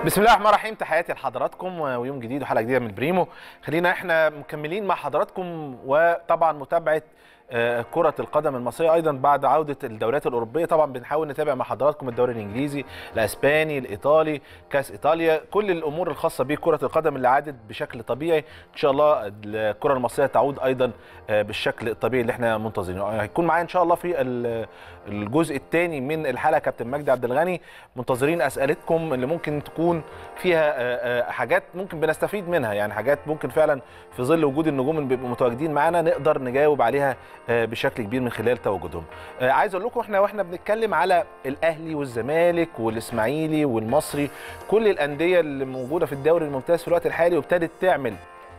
بسم الله الرحمن الرحيم تحياتي لحضراتكم ويوم جديد وحلقه جديده من البريمو خلينا احنا مكملين مع حضراتكم وطبعا متابعه آه، كرة القدم المصرية أيضا بعد عودة الدوريات الأوروبية طبعا بنحاول نتابع مع حضراتكم الدوري الإنجليزي الأسباني الإيطالي كأس إيطاليا كل الأمور الخاصة بكرة القدم اللي عادت بشكل طبيعي إن شاء الله الكرة المصرية تعود أيضا آه، بالشكل الطبيعي اللي احنا منتظرينه هيكون معايا إن شاء الله في ال- الجزء الثاني من الحلقة كابتن مجدي عبد الغني منتظرين أسئلتكم اللي ممكن تكون فيها آه، آه، حاجات ممكن بنستفيد منها يعني حاجات ممكن فعلا في ظل وجود النجوم اللي بيبقوا متواجدين معانا نقدر نجاوب عليها آه، بشكل كبير من خلال تواجدهم. آه، عايز اقول لكم احنا واحنا بنتكلم على الاهلي والزمالك والاسماعيلي والمصري كل الانديه اللي موجوده في الدوري الممتاز في الوقت الحالي وابتدت تعمل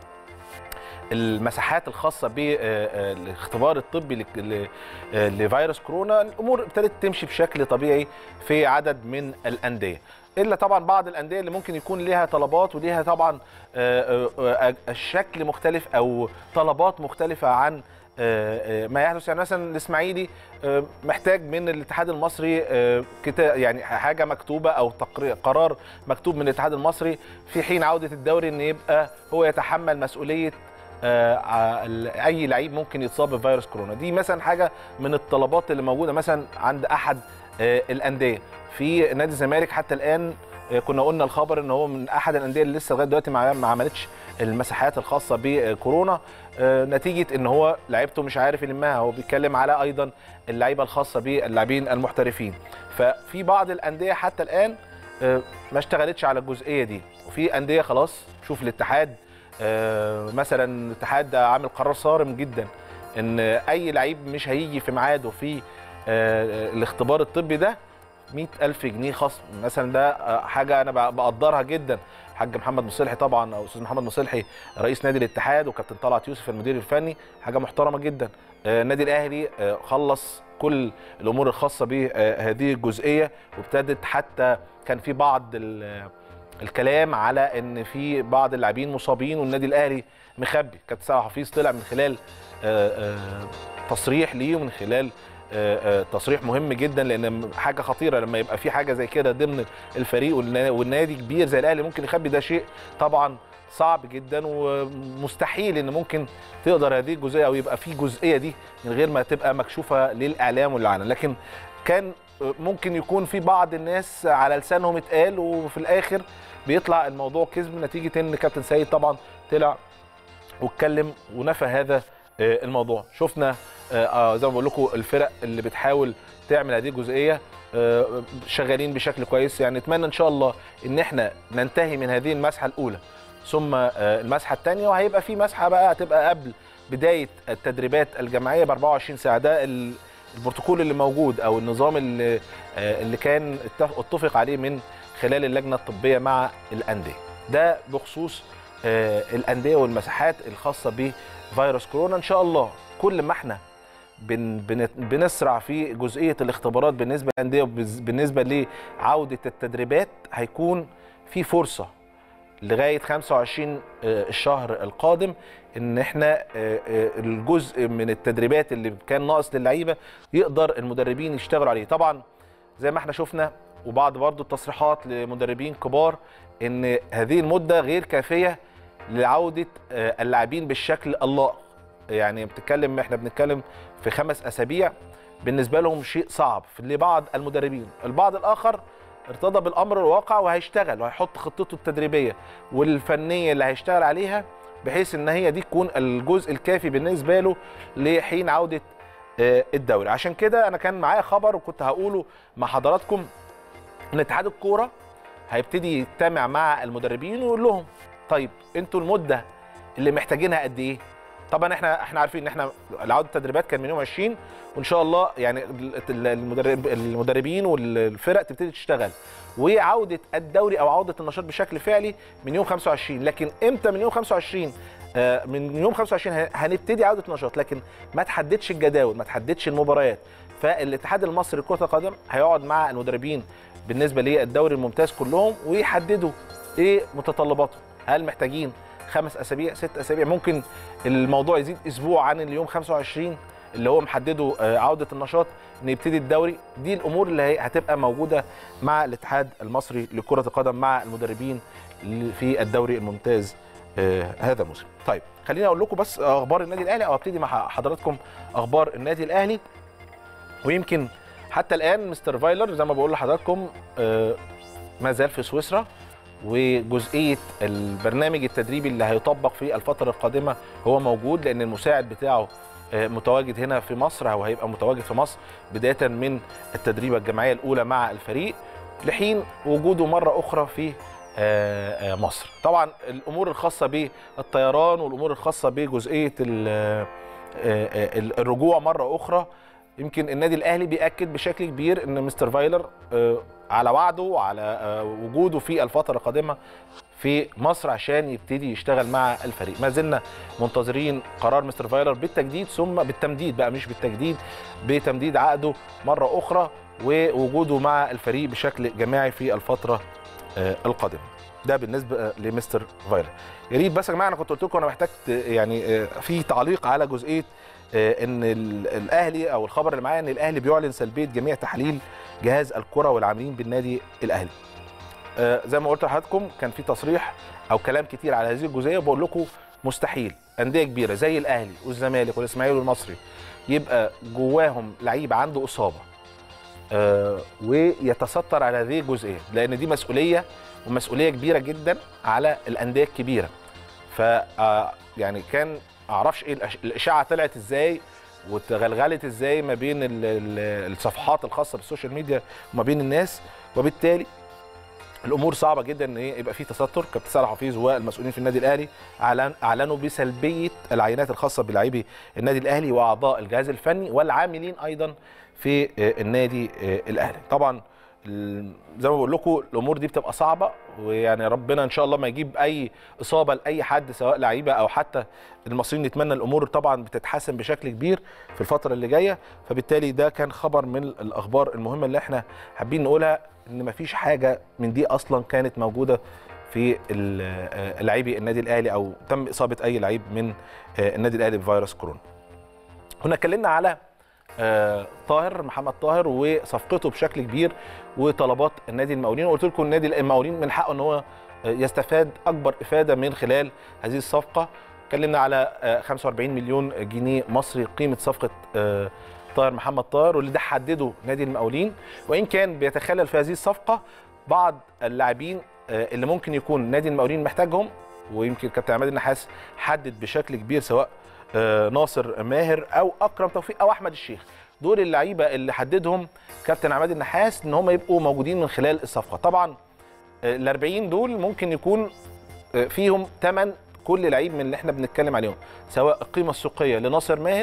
المساحات الخاصه بالاختبار الطبي لك- ل- آه، لفيروس كورونا الامور ابتدت تمشي بشكل طبيعي في عدد من الانديه الا طبعا بعض الانديه اللي ممكن يكون ليها طلبات وليها طبعا آه، آه، آه، الشكل مختلف او طلبات مختلفه عن آه، آه، ما يحدث يعني مثلا الاسماعيلي آه، محتاج من الاتحاد المصري آه، كتا يعني حاجه مكتوبه او تقرير قرار مكتوب من الاتحاد المصري في حين عوده الدوري ان يبقى هو يتحمل مسؤوليه آه، ع- ال- اي لعيب ممكن يتصاب بفيروس كورونا دي مثلا حاجه من الطلبات اللي موجوده مثلا عند احد آه، الانديه في نادي الزمالك حتى الان آه، كنا قلنا الخبر ان هو من احد الانديه اللي لسه لغايه دلوقتي ما ما عملتش المساحات الخاصه بكورونا آه، نتيجه ان هو لعيبته مش عارف يلمها هو بيتكلم على ايضا اللعيبه الخاصه باللاعبين المحترفين ففي بعض الانديه حتى الان آه، ما اشتغلتش على الجزئيه دي وفي انديه خلاص شوف الاتحاد آه، مثلا الاتحاد ده عامل قرار صارم جدا ان اي لعيب مش هيجي في ميعاده في آه، الاختبار الطبي ده 100000 جنيه خصم مثلا ده آه، حاجه انا بق- بقدرها جدا الحاج محمد مصلحي طبعا او استاذ محمد مصلحي رئيس نادي الاتحاد وكابتن طلعت يوسف المدير الفني حاجه محترمه جدا آه، النادي الاهلي آه، خلص كل الامور الخاصه بهذه الجزئيه وابتدت حتى كان في بعض ال- الكلام على ان في بعض اللاعبين مصابين والنادي الاهلي مخبي كابتن سامح حفيظ طلع من خلال آه، آه، تصريح ليه ومن خلال آه، آه، تصريح مهم جدا لان حاجه خطيره لما يبقى في حاجه زي كده ضمن الفريق والنا- والنادي كبير زي الاهلي ممكن يخبي ده شيء طبعا صعب جدا ومستحيل ان ممكن تقدر هذه الجزئيه او يبقى في جزئيه دي من غير ما تبقى مكشوفه للاعلام والعالم لكن كان ممكن يكون في بعض الناس على لسانهم اتقال وفي الاخر بيطلع الموضوع كذب نتيجه ان كابتن سيد طبعا طلع واتكلم ونفى هذا آه، الموضوع شفنا آه، آه، زي ما بقول لكم الفرق اللي بتحاول تعمل هذه الجزئيه آه، شغالين بشكل كويس يعني نتمنى ان شاء الله ان احنا ننتهي من هذه المسحه الاولى ثم آه، المسحه الثانيه وهيبقى في مسحه بقى هتبقى قبل بدايه التدريبات الجماعيه ب 24 ساعه ده ال- البروتوكول اللي موجود او النظام اللي آه، اللي كان اتفق اتفق عليه من خلال اللجنه الطبيه مع الانديه ده بخصوص آه، الانديه والمساحات الخاصه بفيروس كورونا ان شاء الله كل ما احنا بن بن بنسرع في جزئيه الاختبارات بالنسبه للانديه وبالنسبه لعوده التدريبات هيكون في فرصه لغايه 25 آه، الشهر القادم ان احنا آه، آه، الجزء من التدريبات اللي كان ناقص للعيبه يقدر المدربين يشتغلوا عليه طبعا زي ما احنا شفنا وبعض برضو التصريحات لمدربين كبار ان هذه المده غير كافيه لعوده آه، اللاعبين بالشكل اللائق يعني بتتكلم احنا بنتكلم في خمس اسابيع بالنسبه لهم شيء صعب لبعض المدربين البعض الاخر ارتضى بالامر الواقع وهيشتغل وهيحط خطته التدريبيه والفنيه اللي هيشتغل عليها بحيث ان هي دي تكون الجزء الكافي بالنسبه له لحين عوده آه، الدوري عشان كده انا كان معايا خبر وكنت هقوله مع حضراتكم ان اتحاد الكوره هيبتدي يجتمع مع المدربين ويقول لهم طيب انتوا المده اللي محتاجينها قد ايه طبعا احنا احنا عارفين ان احنا العوده التدريبات كان من يوم 20 وان شاء الله يعني ال- المدرب المدربين والفرق تبتدي تشتغل وعوده الدوري او عوده النشاط بشكل فعلي من يوم 25 لكن امتى من يوم 25 آه، من يوم 25 هن- هنبتدي عوده النشاط لكن ما تحددش الجداول ما تحددش المباريات فالاتحاد المصري لكره القدم هيقعد مع المدربين بالنسبه للدوري الممتاز كلهم ويحددوا ايه متطلباتهم هل محتاجين خمس اسابيع ست اسابيع ممكن الموضوع يزيد اسبوع عن اليوم 25 اللي هو محدده آه، عوده النشاط ان يبتدي الدوري دي الامور اللي هي- هتبقى موجوده مع الاتحاد المصري لكره القدم مع المدربين اللي في الدوري الممتاز آه، هذا الموسم طيب خليني اقول لكم بس اخبار النادي الاهلي او ابتدي مع حضراتكم اخبار النادي الاهلي ويمكن حتى الان مستر فايلر زي ما بقول لحضراتكم آه، ما زال في سويسرا وجزئيه البرنامج التدريبي اللي هيطبق في الفتره القادمه هو موجود لان المساعد بتاعه آه، متواجد هنا في مصر او هيبقى متواجد في مصر بدايه من التدريبه الجماعيه الاولى مع الفريق لحين وجوده مره اخرى في آه، آه، مصر طبعا الامور الخاصه بالطيران والامور الخاصه بجزئيه ال- آه، آه، ال- الرجوع مره اخرى يمكن النادي الاهلي بياكد بشكل كبير ان مستر فايلر آه، على وعده وعلى آه، وجوده في الفتره القادمه في مصر عشان يبتدي يشتغل مع الفريق ما زلنا منتظرين قرار مستر فايلر بالتجديد ثم بالتمديد بقى مش بالتجديد بتمديد عقده مره اخرى ووجوده مع الفريق بشكل جماعي في الفتره آه، القادمه ده بالنسبه آه، لمستر فايلر يا ريت بس يا جماعه انا كنت قلت لكم انا محتاج ت- يعني آه، في تعليق على جزئيه آه، ان ال- الاهلي او الخبر اللي معايا ان الاهلي بيعلن سلبيه جميع تحاليل جهاز الكره والعاملين بالنادي الاهلي آه، زي ما قلت لحضراتكم كان في تصريح او كلام كتير على هذه الجزئيه بقول لكم مستحيل انديه كبيره زي الاهلي والزمالك والاسماعيلي والمصري يبقى جواهم لعيب عنده اصابه آه، ويتستر على هذه الجزئيه لان دي مسؤوليه ومسؤوليه كبيره جدا على الانديه الكبيره ف آه، يعني كان اعرفش ايه الأش- الاشاعه طلعت ازاي وتغلغلت ازاي ما بين ال- ال- الصفحات الخاصه بالسوشيال ميديا وما بين الناس وبالتالي الامور صعبه جدا ان هي يبقى في تستر كابتن سامح حفيظ والمسؤولين في النادي الاهلي اعلن اعلنوا بسلبيه العينات الخاصه بلاعبي النادي الاهلي واعضاء الجهاز الفني والعاملين ايضا في آه، النادي آه، الاهلي طبعا ال- زي ما بقول لكم الامور دي بتبقى صعبه ويعني ربنا ان شاء الله ما يجيب اي اصابه لاي حد سواء لعيبه او حتى المصريين نتمنى الامور طبعا بتتحسن بشكل كبير في الفتره اللي جايه فبالتالي ده كان خبر من الاخبار المهمه اللي احنا حابين نقولها ان مفيش حاجه من دي اصلا كانت موجوده في ال- آه، لاعبي النادي الاهلي او تم اصابه اي لعيب من آه، النادي الاهلي بفيروس كورونا. كنا اتكلمنا على آه، طاهر محمد طاهر وصفقته بشكل كبير وطلبات النادي المقاولين وقلت لكم النادي المقاولين من حقه ان هو آه، يستفاد اكبر افاده من خلال هذه الصفقه اتكلمنا على آه، 45 مليون جنيه مصري قيمه صفقه آه، طاهر محمد طاهر واللي ده حدده نادي المقاولين وان كان بيتخلل في هذه الصفقه بعض اللاعبين آه، اللي ممكن يكون نادي المقاولين محتاجهم ويمكن كابتن عماد النحاس حدد بشكل كبير سواء آه، ناصر ماهر او اكرم توفيق او احمد الشيخ دول اللعيبه اللي حددهم كابتن عماد النحاس ان هم يبقوا موجودين من خلال الصفقه طبعا ال 40 دول ممكن يكون آه، فيهم ثمن كل لعيب من اللي احنا بنتكلم عليهم سواء القيمه السوقيه لناصر ماهر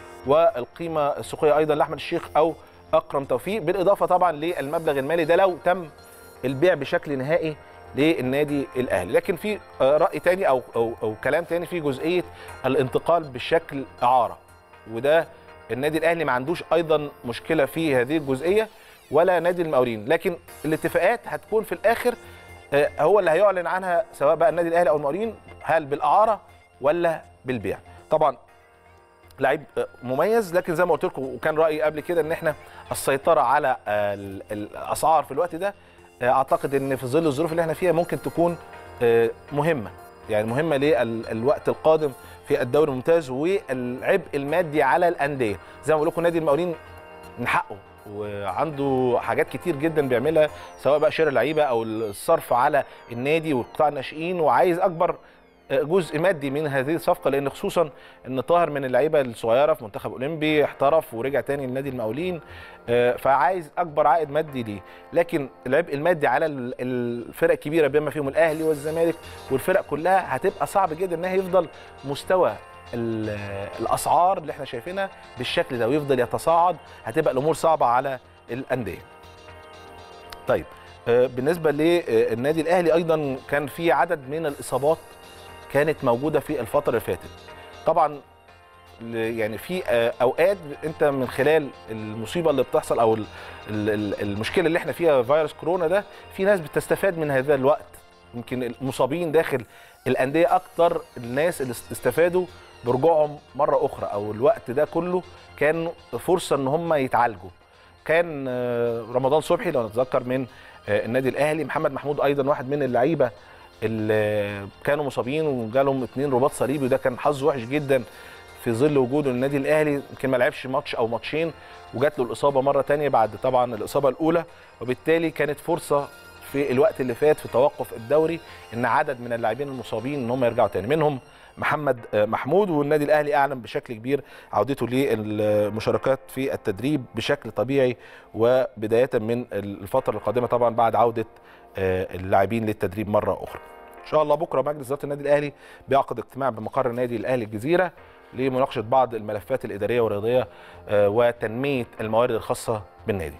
والقيمه السوقيه ايضا لاحمد الشيخ او اكرم توفيق بالاضافه طبعا للمبلغ المالي ده لو تم البيع بشكل نهائي للنادي الاهلي لكن في آه، راي تاني او او, أو كلام تاني في جزئيه الانتقال بالشكل اعاره وده النادي الاهلي ما عندوش ايضا مشكله في هذه الجزئيه ولا نادي المقاولين لكن الاتفاقات هتكون في الاخر آه، هو اللي هيعلن عنها سواء بقى النادي الاهلي او المقاولين هل بالاعاره ولا بالبيع طبعا لعيب آه، مميز لكن زي ما قلت لكم وكان رايي قبل كده ان احنا السيطره على آه، ال- الاسعار في الوقت ده آه، اعتقد ان في ظل الظروف اللي احنا فيها ممكن تكون آه، مهمه يعني مهمه للوقت القادم في الدوري الممتاز والعبء المادي على الانديه زي ما بقول لكم نادي المقاولين من حقه وعنده حاجات كتير جدا بيعملها سواء بقى شراء لعيبه او الصرف على النادي وقطاع الناشئين وعايز اكبر جزء مادي من هذه الصفقه لان خصوصا ان طاهر من اللعيبه الصغيره في منتخب اولمبي احترف ورجع تاني لنادي المقاولين آه، فعايز اكبر عائد مادي ليه لكن العبء المادي على ال- الفرق الكبيره بما فيهم الاهلي والزمالك والفرق كلها هتبقى صعب جدا انها يفضل مستوى ال- الاسعار اللي احنا شايفينها بالشكل ده ويفضل يتصاعد هتبقى الامور صعبه على الانديه طيب آه، بالنسبه للنادي الاهلي ايضا كان في عدد من الاصابات كانت موجوده في الفتره اللي فاتت طبعا ل- يعني في آه، اوقات انت من خلال المصيبه اللي بتحصل او ال- ال- ال- المشكله اللي احنا فيها فيروس كورونا ده في ناس بتستفاد من هذا الوقت يمكن المصابين داخل الانديه اكتر الناس اللي است- استفادوا برجوعهم مره اخرى او الوقت ده كله كان فرصه ان هم يتعالجوا كان آه، رمضان صبحي لو نتذكر من آه، النادي الاهلي محمد محمود ايضا واحد من اللعيبه اللي كانوا مصابين وجالهم اتنين رباط صليبي وده كان حظ وحش جدا في ظل وجوده النادي الاهلي يمكن ما لعبش ماتش او ماتشين وجات له الاصابه مره تانية بعد طبعا الاصابه الاولى وبالتالي كانت فرصه في الوقت اللي فات في توقف الدوري ان عدد من اللاعبين المصابين ان هم يرجعوا تاني منهم محمد آه، محمود والنادي الاهلي اعلن بشكل كبير عودته للمشاركات في التدريب بشكل طبيعي وبدايه من الفتره القادمه طبعا بعد عوده آه، اللاعبين للتدريب مره اخرى. ان شاء الله بكره مجلس اداره النادي الاهلي بيعقد اجتماع بمقر النادي الاهلي الجزيره لمناقشه بعض الملفات الاداريه والرياضيه آه، وتنميه الموارد الخاصه بالنادي.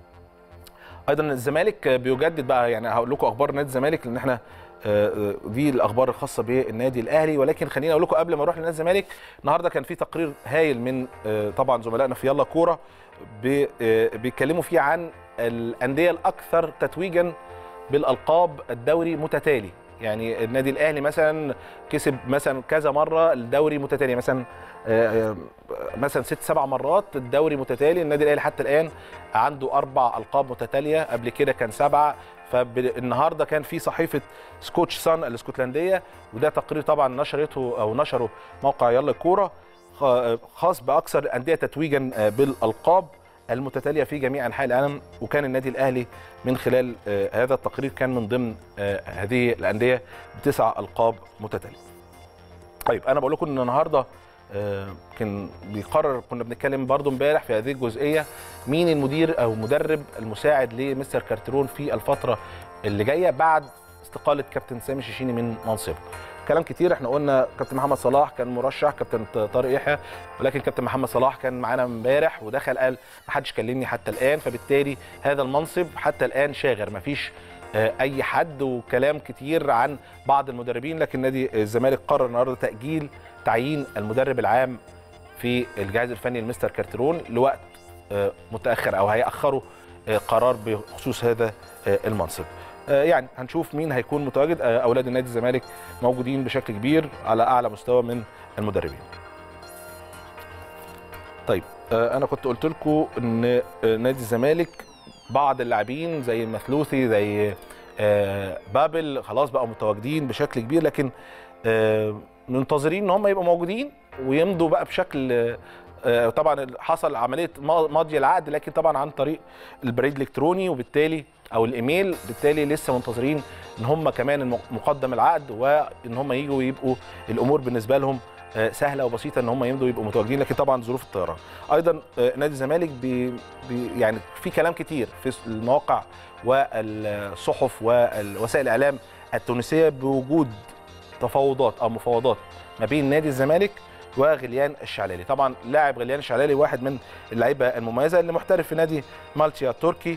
ايضا الزمالك بيجدد بقى يعني هقول لكم اخبار نادي الزمالك لان احنا آه، آه، دي الاخبار الخاصه بالنادي الاهلي ولكن خليني اقول لكم قبل ما اروح لنادي الزمالك النهارده كان في تقرير هايل من آه، طبعا زملائنا في يلا كوره بي- آه، بيتكلموا فيه عن الانديه الاكثر تتويجا بالالقاب الدوري متتالي يعني النادي الاهلي مثلا كسب مثلا كذا مره الدوري متتالي مثلا آه، آه، مثلا ست سبع مرات الدوري متتالي النادي الاهلي حتى الان عنده اربع القاب متتاليه قبل كده كان سبعه فالنهارده كان في صحيفه سكوتش سان الاسكتلنديه وده تقرير طبعا نشرته او نشره موقع يلا الكوره خ- خاص باكثر الانديه تتويجا آه، بالالقاب المتتاليه في جميع انحاء العالم وكان النادي الاهلي من خلال آه، هذا التقرير كان من ضمن آه، هذه الانديه بتسع القاب متتاليه. طيب انا بقول لكم ان النهارده آه، كان بيقرر كنا بنتكلم برضو امبارح في هذه الجزئيه مين المدير او مدرب المساعد لمستر كارترون في الفتره اللي جايه بعد استقاله كابتن سامي شيشيني من منصبه. كلام كتير احنا قلنا كابتن محمد صلاح كان مرشح كابتن طارق يحيى ولكن كابتن محمد صلاح كان معانا امبارح ودخل قال ما حدش كلمني حتى الان فبالتالي هذا المنصب حتى الان شاغر ما فيش آه، اي حد وكلام كتير عن بعض المدربين لكن نادي الزمالك قرر النهارده تاجيل تعيين المدرب العام في الجهاز الفني لمستر كارترون لوقت آه، متاخر او هياخروا آه، قرار بخصوص هذا آه، المنصب آه، يعني هنشوف مين هيكون متواجد آه، اولاد النادي الزمالك موجودين بشكل كبير على اعلى مستوى من المدربين طيب آه، انا كنت قلت لكم ان آه، نادي الزمالك بعض اللاعبين زي المثلوثي زي آه، بابل خلاص بقوا متواجدين بشكل كبير لكن آه، منتظرين ان هم يبقوا موجودين ويمضوا بقى بشكل آه، آه، طبعا حصل عمليه ما- مضي العقد لكن طبعا عن طريق البريد الالكتروني وبالتالي او الايميل بالتالي لسه منتظرين ان هم كمان الم- مقدم العقد وان هم يجوا ويبقوا الامور بالنسبه لهم آه، سهله وبسيطه ان هم يمضوا ويبقوا متواجدين لكن طبعا ظروف الطيران ايضا آه، نادي الزمالك بي بي يعني في كلام كتير في المواقع والصحف ووسائل الاعلام التونسيه بوجود تفاوضات او مفاوضات ما بين نادي الزمالك وغليان الشعلالي طبعا لاعب غليان الشعلالي واحد من اللعيبه المميزه اللي محترف في نادي مالتيا التركي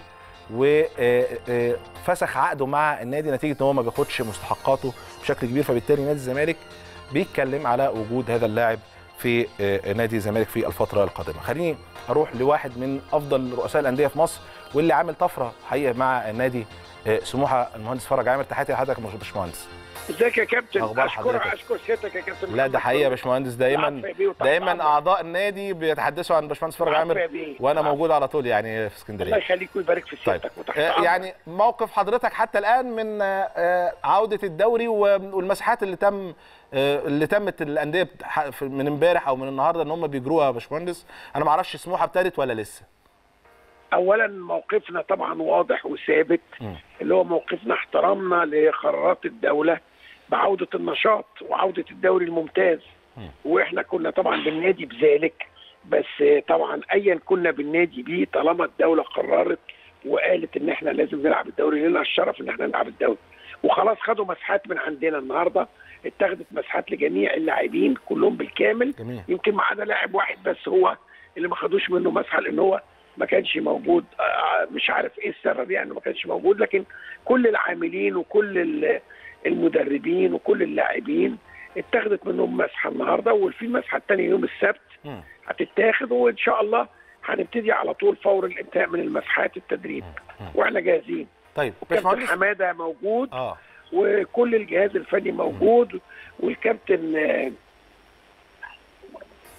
وفسخ عقده مع النادي نتيجه ان هو ما بياخدش مستحقاته بشكل كبير فبالتالي نادي الزمالك بيتكلم على وجود هذا اللاعب في آه، نادي الزمالك في الفتره القادمه خليني اروح لواحد من افضل رؤساء الانديه في مصر واللي عامل طفره حقيقه مع النادي آه، سموحه المهندس فرج عامر تحياتي لحضرتك يا باشمهندس ازيك يا كابتن أخبار اشكر حضرتك؟ اشكر سيادتك يا كابتن لا ده محمد حقيقه يا فاروق. باشمهندس دايما العفو يا بيه وتحت دايما أمرك. اعضاء النادي بيتحدثوا عن باشمهندس فرج العفو عامر يا بيه. وانا العفو. موجود على طول يعني في الله اسكندريه يخليك ويبارك في طيب سيادتك وتحت آه، أمرك. يعني موقف حضرتك حتى الان من آه، آه، عوده الدوري و- والمساحات اللي تم آه، اللي تمت الانديه بتح- في- من امبارح او من النهارده ان هم بيجروها يا باشمهندس انا ما اعرفش سموحه ابتدت ولا لسه اولا موقفنا طبعا واضح وثابت مم. اللي هو موقفنا احترامنا لقرارات الدوله بعوده النشاط وعوده الدوري الممتاز مم. واحنا كنا طبعا بالنادي بذلك بس طبعا ايا كنا بالنادي بيه طالما الدوله قررت وقالت ان احنا لازم نلعب الدوري لنا الشرف ان احنا نلعب الدوري وخلاص خدوا مساحات من عندنا النهارده اتخذت مساحات لجميع اللاعبين كلهم بالكامل جميل يمكن ما عدا لاعب واحد بس هو اللي ما خدوش منه مسحه لان هو ما كانش موجود آه، مش عارف ايه السبب يعني ما كانش موجود لكن كل العاملين وكل ال- المدربين وكل اللاعبين اتخذت منهم مسحه النهارده وفي مسحه الثانيه يوم السبت مم. هتتاخد وان شاء الله هنبتدي على طول فور الانتهاء من المسحات التدريب مم. واحنا جاهزين طيب كابتن باشمهندس حماده موجود اه وكل الجهاز الفني موجود والكابتن آه،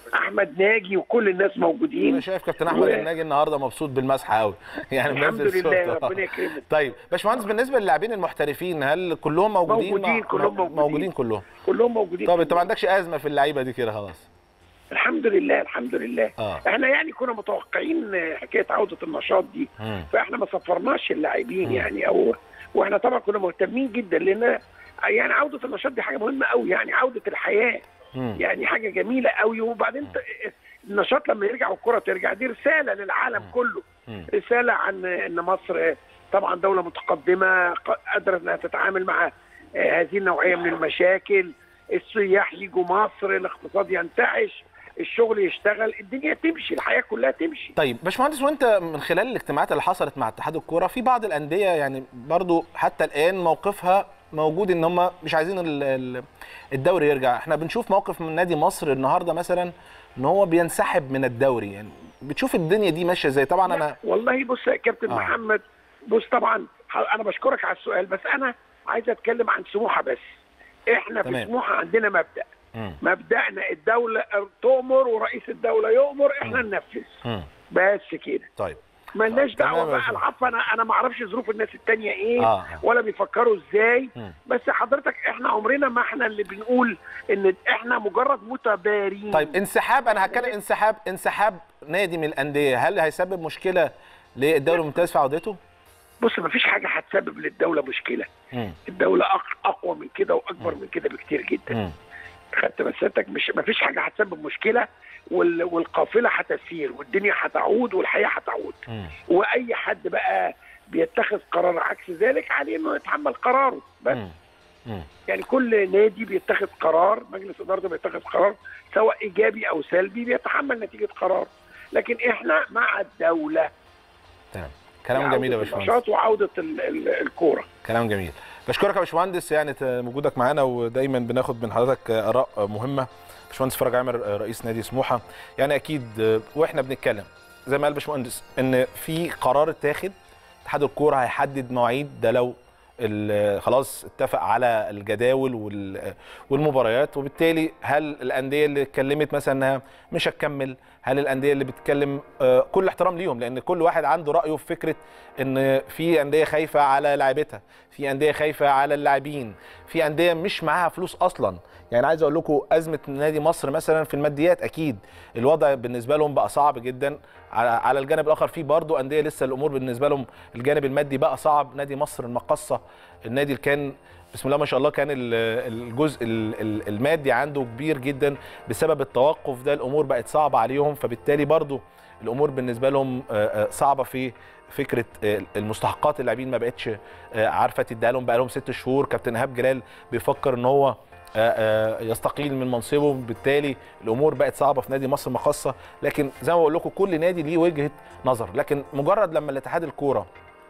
احمد ناجي وكل الناس انا موجودين شايف كابتن احمد و- الناجي النهارده مبسوط بالمسحه قوي يعني الحمد منزل لله صورته. ربنا يكرمك طيب باشمهندس بالنسبه للاعبين المحترفين هل كلهم موجودين موجودين، مع- كلهم موجودين. موجودين كلهم كلهم موجودين طب انت ما عندكش ازمه في اللعيبه دي كده خلاص الحمد لله الحمد لله اه احنا يعني كنا متوقعين حكايه عوده النشاط دي مم. فاحنا ما صفرناش اللاعبين مم. يعني او واحنا طبعا كنا مهتمين جدا لان يعني عوده النشاط دي حاجه مهمه قوي يعني عوده الحياه مم. يعني حاجه جميله قوي وبعدين ت- النشاط لما يرجع والكره ترجع دي رساله للعالم مم. كله مم. رساله عن ان مصر طبعا دوله متقدمه ق- قادره انها تتعامل مع آه، هذه النوعيه من المشاكل السياح يجوا مصر الاقتصاد ينتعش الشغل يشتغل الدنيا تمشي الحياه كلها تمشي طيب باشمهندس وانت من خلال الاجتماعات اللي حصلت مع اتحاد الكوره في بعض الانديه يعني برضو حتى الان موقفها موجود ان هم مش عايزين ال- ال- الدوري يرجع احنا بنشوف موقف من نادي مصر النهارده مثلا ان هو بينسحب من الدوري يعني بتشوف الدنيا دي ماشيه ازاي طبعا انا والله بص يا كابتن آه. آه. محمد بص طبعا ح- انا بشكرك على السؤال بس انا عايز اتكلم عن سموحه بس احنا تمام. في سموحه عندنا مبدا مم. مبدأنا الدولة تؤمر ورئيس الدولة يؤمر احنا مم. ننفذ مم. بس كده طيب ملناش تمام دعوه يا بقى باشا. العفو انا انا ما اعرفش ظروف الناس التانية ايه آه. ولا بيفكروا ازاي مم. بس حضرتك احنا عمرنا ما احنا اللي بنقول ان احنا مجرد متبارين طيب انسحاب انا هتكلم انسحاب انسحاب نادي من الانديه هل هيسبب مشكله للدوري الممتاز في عودته؟ بص ما فيش حاجه هتسبب للدوله مشكله مم. الدوله أق- اقوى من كده واكبر من كده بكتير جدا مم. خدت مسيرتك مش ما فيش حاجه هتسبب مشكله وال... والقافله هتسير والدنيا هتعود والحياه هتعود مم. واي حد بقى بيتخذ قرار عكس ذلك عليه انه يتحمل قراره بس مم. مم. يعني كل نادي بيتخذ قرار مجلس ادارته بيتخذ قرار سواء ايجابي او سلبي بيتحمل نتيجه قرار لكن احنا مع الدوله تمام كلام جميل يا عودة باشمهندس النشاط وعوده ال- ال- الكوره كلام جميل بشكرك يا باشمهندس يعني ت- وجودك معانا ودايما بناخد من حضرتك اراء مهمه باشمهندس فرج عامر رئيس نادي سموحه يعني اكيد واحنا بنتكلم زي ما قال باشمهندس ان في قرار اتاخد اتحاد الكوره هيحدد مواعيد ده لو ال- خلاص اتفق على الجداول وال- والمباريات وبالتالي هل الانديه اللي اتكلمت مثلا انها مش هتكمل هل الانديه اللي بتتكلم آه، كل احترام ليهم لان كل واحد عنده رايه في فكره ان في انديه خايفه على لاعبتها في انديه خايفه على اللاعبين في انديه مش معاها فلوس اصلا يعني عايز اقول لكم ازمه نادي مصر مثلا في الماديات اكيد الوضع بالنسبه لهم بقى صعب جدا على على الجانب الاخر في برضه انديه لسه الامور بالنسبه لهم الجانب المادي بقى صعب نادي مصر المقصه النادي اللي كان بسم الله ما شاء الله كان ال- الجزء ال- ال- المادي عنده كبير جدا بسبب التوقف ده الامور بقت صعبه عليهم فبالتالي برضه الامور بالنسبه لهم آه، آه، صعبه في فكره آه، المستحقات اللاعبين ما بقتش آه، عارفه تديها لهم بقى لهم ست شهور كابتن ايهاب جلال بيفكر ان هو آه، آه، يستقيل من منصبه بالتالي الامور بقت صعبه في نادي مصر المقاصه لكن زي ما بقول لكم كل نادي ليه وجهه نظر لكن مجرد لما الاتحاد الكوره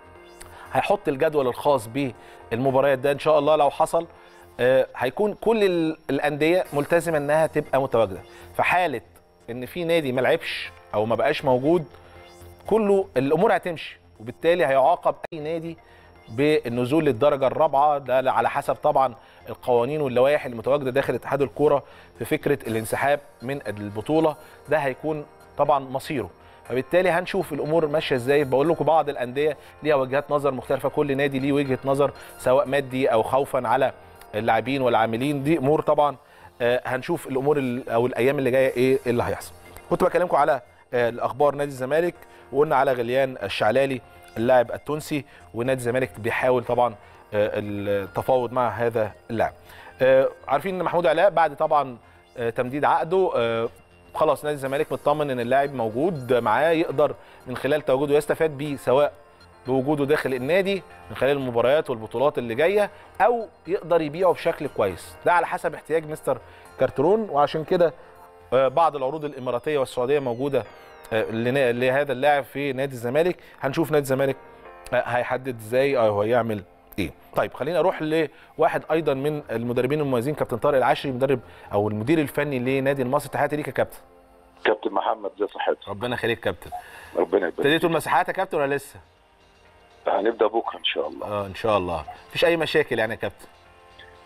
هيحط الجدول الخاص بالمباريات ده ان شاء الله لو حصل آه، هيكون كل ال- الانديه ملتزمه انها تبقى متواجده في حاله ان في نادي ما لعبش او ما بقاش موجود كله الامور هتمشي وبالتالي هيعاقب اي نادي بالنزول للدرجه الرابعه ده على حسب طبعا القوانين واللوائح المتواجده داخل اتحاد الكوره في فكره الانسحاب من البطوله ده هيكون طبعا مصيره فبالتالي هنشوف الامور ماشيه ازاي بقول لكم بعض الانديه ليها وجهات نظر مختلفه كل نادي ليه وجهه نظر سواء مادي او خوفا على اللاعبين والعاملين دي امور طبعا آه، هنشوف الامور ال- او الايام اللي جايه ايه اللي هيحصل كنت بكلمكم على آه، الاخبار نادي الزمالك وقلنا على غليان الشعلالي اللاعب التونسي ونادي الزمالك بيحاول طبعا آه، التفاوض مع هذا اللاعب آه، عارفين ان محمود علاء بعد طبعا آه، تمديد عقده آه، خلاص نادي الزمالك مطمن ان اللاعب موجود معاه يقدر من خلال تواجده يستفاد بيه سواء بوجوده داخل النادي من خلال المباريات والبطولات اللي جايه او يقدر يبيعه بشكل كويس ده على حسب احتياج مستر كارترون وعشان كده آه، بعض العروض الاماراتيه والسعوديه موجوده آه، لنا- لهذا اللاعب في نادي الزمالك هنشوف نادي الزمالك آه، هيحدد ازاي او هيعمل ايه طيب خلينا اروح لواحد ايضا من المدربين المميزين كابتن طارق العشري مدرب او المدير الفني لنادي المصري تحياتي ليك يا كابتن كابتن محمد زي صحتك ربنا يخليك كابتن ربنا يبارك ابتديتوا المساحات يا كابتن ولا لسه هنبدا بكره ان شاء الله اه ان شاء الله مفيش اي مشاكل يعني يا كابتن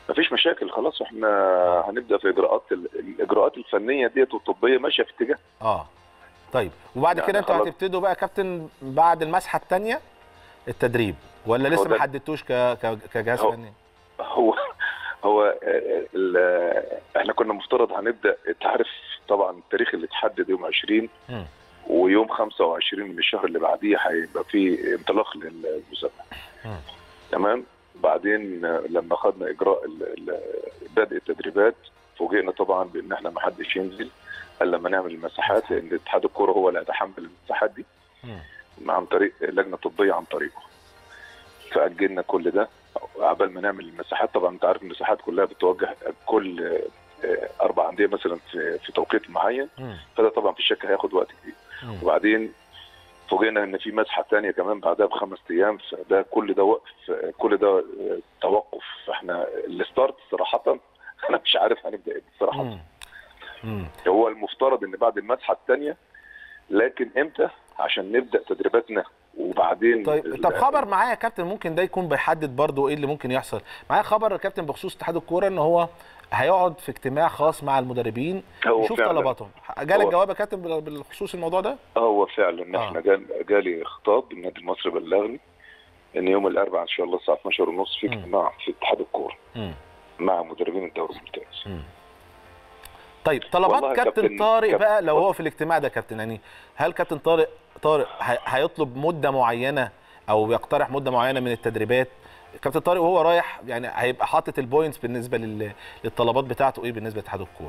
مفيش مشاكل خلاص احنا هنبدا في اجراءات ال- الاجراءات الفنيه ديت والطبيه ماشيه في اتجاه اه طيب وبعد يعني كده انتوا خلاص. هتبتدوا بقى يا كابتن بعد المسحه الثانيه التدريب ولا لسه هو ما ده- حددتوش ك... ك... كجهاز هو- فني هو هو آه، ال- احنا كنا مفترض هنبدا انت عارف طبعا التاريخ اللي اتحدد يوم 20 مم. ويوم 25 من الشهر اللي بعديه هيبقى في انطلاق للمسابقه مم. تمام بعدين آه، لما خدنا اجراء ال- ال- بدء التدريبات فوجئنا طبعا بان احنا ما حدش ينزل الا لما نعمل المساحات لان اتحاد الكوره هو اللي هيتحمل المساحات دي مم. عن طريق لجنه طبيه عن طريقه فاجلنا كل ده عبال ما نعمل المساحات طبعا انت عارف المساحات كلها بتوجه كل آه، اربع انديه مثلا في في توقيت معين مم. فده طبعا في الشك هياخد وقت كبير مم. وبعدين فوجئنا ان في مسحه ثانيه كمان بعدها بخمس ايام فده كل ده وقف كل ده آه، توقف فاحنا الستارت صراحه انا مش عارف هنبدا ايه صراحه مم. مم. هو المفترض ان بعد المسحه الثانيه لكن امتى عشان نبدا تدريباتنا وبعدين طيب طب خبر معايا يا كابتن ممكن ده يكون بيحدد برضو ايه اللي ممكن يحصل معايا خبر يا كابتن بخصوص اتحاد الكوره ان هو هيقعد في اجتماع خاص مع المدربين هو يشوف فعلا. طلباتهم جالك هو- جواب يا كابتن بال- بالخصوص الموضوع ده هو فعلا آه. احنا جال جالي خطاب النادي المصري بلغني ان يوم الاربعاء ان شاء الله الساعه 12 ونص في مم. اجتماع في اتحاد الكوره مم. مع مدربين الدوري الممتاز مم. طيب طلبات والله يا كابتن, كابتن- طارق كابتن- بقى لو هو في الاجتماع ده كابتن يعني هل كابتن طارق طارق هي- هيطلب مده معينه او يقترح مده معينه من التدريبات كابتن طارق وهو رايح يعني هيبقى حاطط البوينتس بالنسبه لل- للطلبات بتاعته ايه بالنسبه لاتحاد الكوره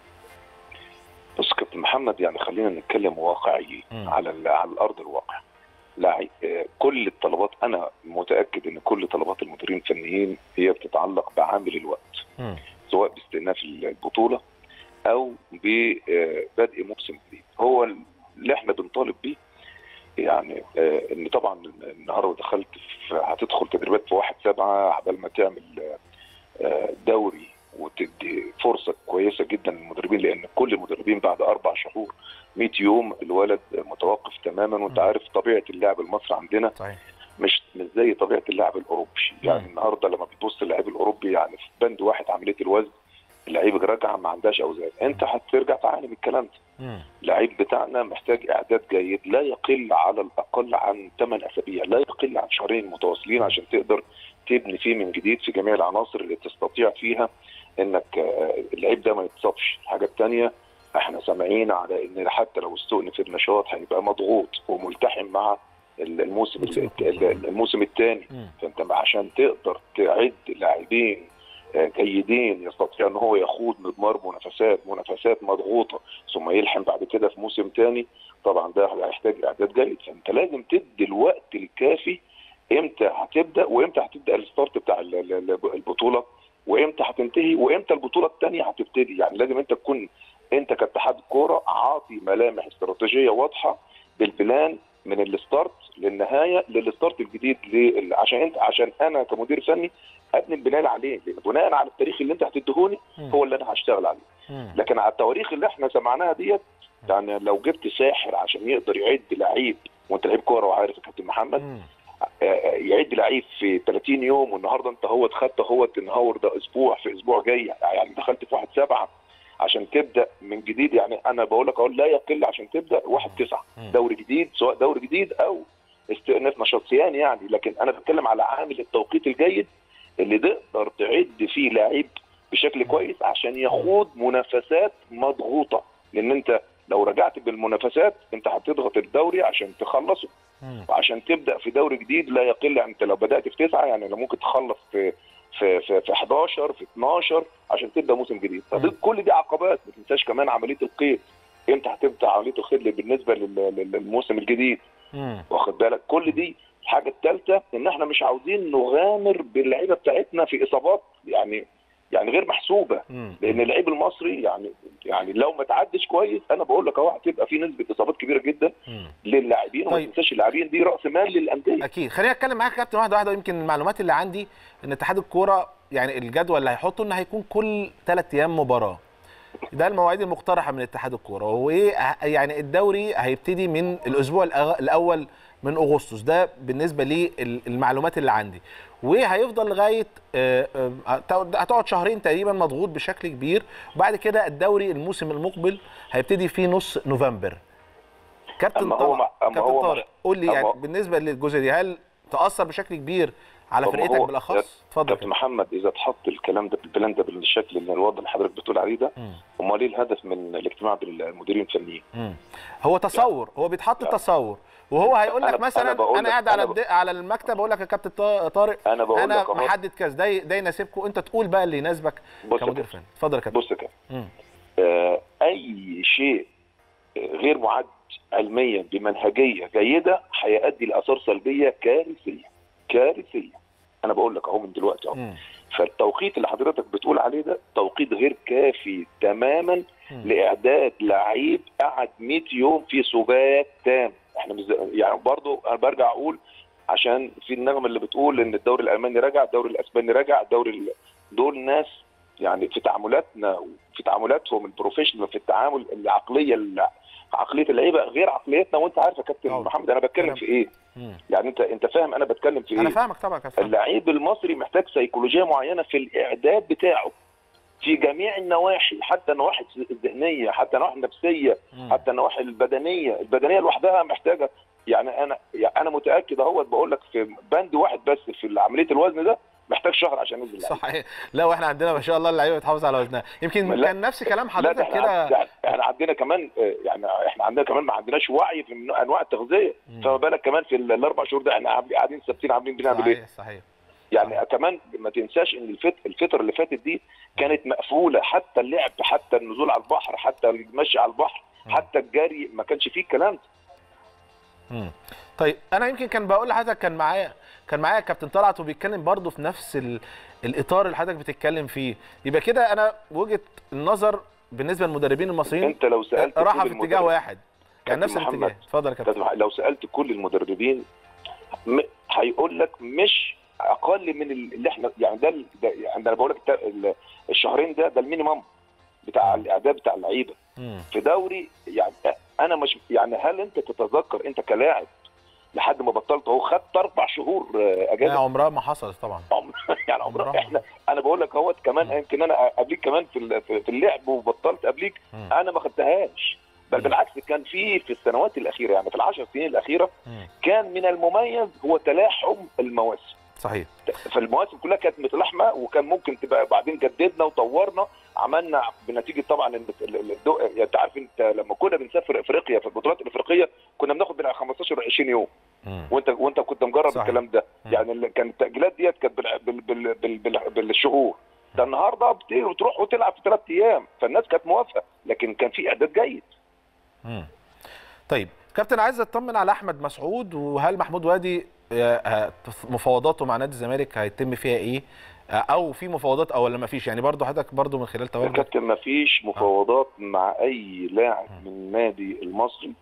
بص كابتن محمد يعني خلينا نتكلم واقعي مم. على ال- على الارض الواقع لا آه، كل الطلبات انا متاكد ان كل طلبات المديرين الفنيين هي بتتعلق بعامل الوقت مم. سواء باستئناف البطوله او ببدء موسم جديد هو اللي احنا بنطالب بيه يعني آه، ان طبعا النهارده دخلت في هتدخل تدريبات في واحد سبعة عبال ما تعمل آه، دوري وتدي فرصه كويسه جدا للمدربين لان كل المدربين بعد اربع شهور 100 يوم الولد متوقف تماما وانت م. عارف طبيعه اللاعب المصري عندنا صحيح مش مش زي طبيعه اللاعب الاوروبي يعني مم. النهارده لما بتبص للاعب الاوروبي يعني في بند واحد عمليه الوزن اللعيب راجعه ما عندهاش اوزان انت هترجع تعاني من الكلام ده مم. اللعيب بتاعنا محتاج اعداد جيد لا يقل على الاقل عن 8 اسابيع لا يقل عن شهرين متواصلين عشان تقدر تبني فيه من جديد في جميع العناصر اللي تستطيع فيها انك آه، اللعيب ده ما يتصابش الحاجه الثانيه احنا سامعين على ان حتى لو استؤنف النشاط هيبقى مضغوط وملتحم مع الموسم الموسم الثاني مم. فانت عشان تقدر تعد لاعبين آه، جيدين يستطيع ان هو يخوض مضمار منافسات منافسات مضغوطه ثم يلحم بعد كده في موسم تاني طبعا ده هيحتاج اعداد جيد فانت لازم تدي الوقت الكافي امتى هتبدا وامتى هتبدا الستارت بتاع ال- ال- ال- البطوله وامتى هتنتهي وامتى البطوله الثانيه هتبتدي يعني لازم انت تكون انت كاتحاد كوره عاطي ملامح استراتيجيه واضحه بالبلان من الستارت للنهايه للستارت الجديد لل- عشان انت عشان انا كمدير فني ابني البناء عليه لان بناء على التاريخ اللي انت هتديهوني مم. هو اللي انا هشتغل عليه مم. لكن على التواريخ اللي احنا سمعناها ديت يعني لو جبت ساحر عشان يقدر يعد لعيب وانت لعيب كوره وعارف يا كابتن محمد مم. آه، آه، يعد لعيب في 30 يوم والنهارده انت هو خدت هو النهار ده اسبوع في اسبوع جاي يعني دخلت في واحد سبعه عشان تبدا من جديد يعني انا بقول لك اهو لا يقل عشان تبدا واحد تسعه مم. دوري جديد سواء دوري جديد او استئناف نشاط صياني يعني لكن انا بتكلم على عامل التوقيت الجيد اللي تقدر تعد فيه لعيب بشكل كويس عشان يخوض منافسات مضغوطه لان انت لو رجعت بالمنافسات انت هتضغط الدوري عشان تخلصه مم. وعشان تبدا في دوري جديد لا يقل عن انت لو بدات في تسعه يعني لو ممكن تخلص في في في, في 11 في 12 عشان تبدا موسم جديد مم. فدي كل دي عقبات ما تنساش كمان عمليه القيد امتى هتبدا عمليه القيد بالنسبه لل- لل- للموسم الجديد مم. واخد بالك كل دي الحاجه الثالثه ان احنا مش عاوزين نغامر باللعيبه بتاعتنا في اصابات يعني يعني غير محسوبه مم. لان اللعيب المصري يعني يعني لو ما تعدش كويس انا بقول لك اهو هتبقى في نسبه اصابات كبيره جدا مم. للاعبين وما طيب. تنساش اللاعبين دي راس مال للانديه اكيد خليني اتكلم معاك يا كابتن واحده واحده ويمكن المعلومات اللي عندي ان اتحاد الكوره يعني الجدول اللي هيحطه ان هيكون كل ثلاث ايام مباراه ده المواعيد المقترحه من اتحاد الكوره وايه يعني الدوري هيبتدي من الاسبوع الأغ- الاول من اغسطس ده بالنسبه للمعلومات اللي عندي وهيفضل لغايه آه، آه، هتقعد هتقعد شهرين تقريبا مضغوط بشكل كبير وبعد كده الدوري الموسم المقبل هيبتدي في نص نوفمبر كابتن أما هو طارق مع- أما كابتن هو مع- طارق قول لي أما يعني هو- بالنسبه للجزء دي هل تاثر بشكل كبير على طب ما فرقتك هو بالاخص اتفضل كابتن كده. محمد اذا اتحط الكلام ده بالبلان ده بالشكل اللي الوضع اللي حضرتك بتقول عليه ده مم. امال ايه الهدف من الاجتماع بالمديرين الفنيين؟ مم. هو تصور هو بيتحط لا. تصور وهو هيقول لك أنا- مثلا أنا انا, بقول أنا لك- قاعد على أنا ب- الد... على المكتب اقول لك يا كابتن طا- طارق انا بقول انا لك أهو، محدد كذا ده ده يناسبكم انت تقول بقى اللي يناسبك بص يا كمدير كابتن، فني اتفضل يا كابتن بص كده مم. آه، اي شيء غير معد علميا بمنهجيه جيده هيؤدي لاثار سلبيه كارثيه كارثيه انا بقول لك اهو من دلوقتي اهو مم. فالتوقيت اللي حضرتك بتقول عليه ده توقيت غير كافي تماما مم. لاعداد لعيب قعد 100 يوم في سبات تام احنا مز... يعني برضو انا برجع اقول عشان في النغمه اللي بتقول ان الدوري الالماني رجع الدوري الاسباني رجع الدوري ال... دول ناس يعني في تعاملاتنا في تعاملاتهم البروفيشنال في التعامل العقليه ال- عقليه اللعيبه غير عقليتنا وانت عارف يا كابتن طبعا. محمد انا بتكلم كلام. في ايه مم. يعني انت انت فاهم انا بتكلم في ايه انا فاهمك طبعا يا كابتن اللعيب المصري محتاج سيكولوجيه معينه في الاعداد بتاعه في جميع النواحي حتى النواحي الذهنيه حتى النواحي النفسيه مم. حتى النواحي البدنيه البدنيه لوحدها محتاجه يعني انا يعني انا متاكد اهوت بقول لك في بند واحد بس في عمليه الوزن ده محتاج شهر عشان ينزل اللعيب. صحيح لا واحنا عندنا ما شاء الله اللعيبه بتحافظ على وزنها يمكن لا. كان نفس كلام لا ده حضرتك احنا كده عن- احنا عندنا كمان آه، يعني احنا عندنا كمان ما عندناش وعي في من انواع التغذيه مم. فما بالك كمان في ال- الاربع شهور ده احنا عاملين- قاعدين ثابتين عاملين بنعمل ايه صحيح صحيح يعني كمان ما تنساش ان الفت... الفتره اللي فاتت دي كانت مقفوله حتى اللعب حتى النزول على البحر حتى المشي على البحر مم. حتى الجري ما كانش فيه الكلام ده مم. طيب انا يمكن كان بقول لحضرتك كان معايا كان معايا كابتن طلعت وبيتكلم برضه في نفس ال... الاطار اللي حضرتك بتتكلم فيه يبقى كده انا وجهه النظر بالنسبه للمدربين المصريين انت لو سالت راحه كل في اتجاه المدرب- واحد يعني كابتن نفس محمد، الاتجاه اتفضل يا كابتن كابتن محمد، لو سالت كل المدربين م... هيقول لك مش اقل من ال- اللي احنا يعني ده, ال- ده يعني انا بقول لك الت- ال- الشهرين ده ده المينيمم بتاع الاعداد بتاع اللعيبه مم. في دوري يعني انا مش يعني هل انت تتذكر انت كلاعب لحد ما بطلت اهو خدت اربع شهور آه، لا اجازه عمرها ما حصلت طبعا عمر يعني عمرها. عمرها احنا انا بقول لك اهوت كمان مم. يمكن انا قبليك كمان في ال- في في اللعب وبطلت قبليك مم. انا ما خدتهاش بل مم. بالعكس كان في في السنوات الاخيره يعني في العشر سنين الاخيره مم. كان من المميز هو تلاحم المواسم صحيح فالمواسم كلها كانت متلاحمه وكان ممكن تبقى بعدين جددنا وطورنا عملنا بنتيجه طبعا ان ال- ال- الدو... يعني انت عارف انت لما كنا بنسافر افريقيا في البطولات الافريقيه كنا بناخد بين 15 و 20 يوم مم. وانت وانت كنت مجرب صحيح. الكلام ده مم. يعني اللي كان التاجيلات ديت كانت بال... بال... بال... بال... بال... بالشهور ده النهارده بتيجي وتروح وتلعب في ثلاث ايام فالناس كانت موافقه لكن كان في اعداد جيد مم. طيب كابتن عايز اطمن على احمد مسعود وهل محمود وادي آه، آه، مفاوضاته مع نادي الزمالك هيتم فيها ايه آه، او في مفاوضات او ولا ما فيش يعني برضو حضرتك برضو من خلال يا تواجدك كابتن ما فيش مفاوضات مع اي لاعب من النادي المصري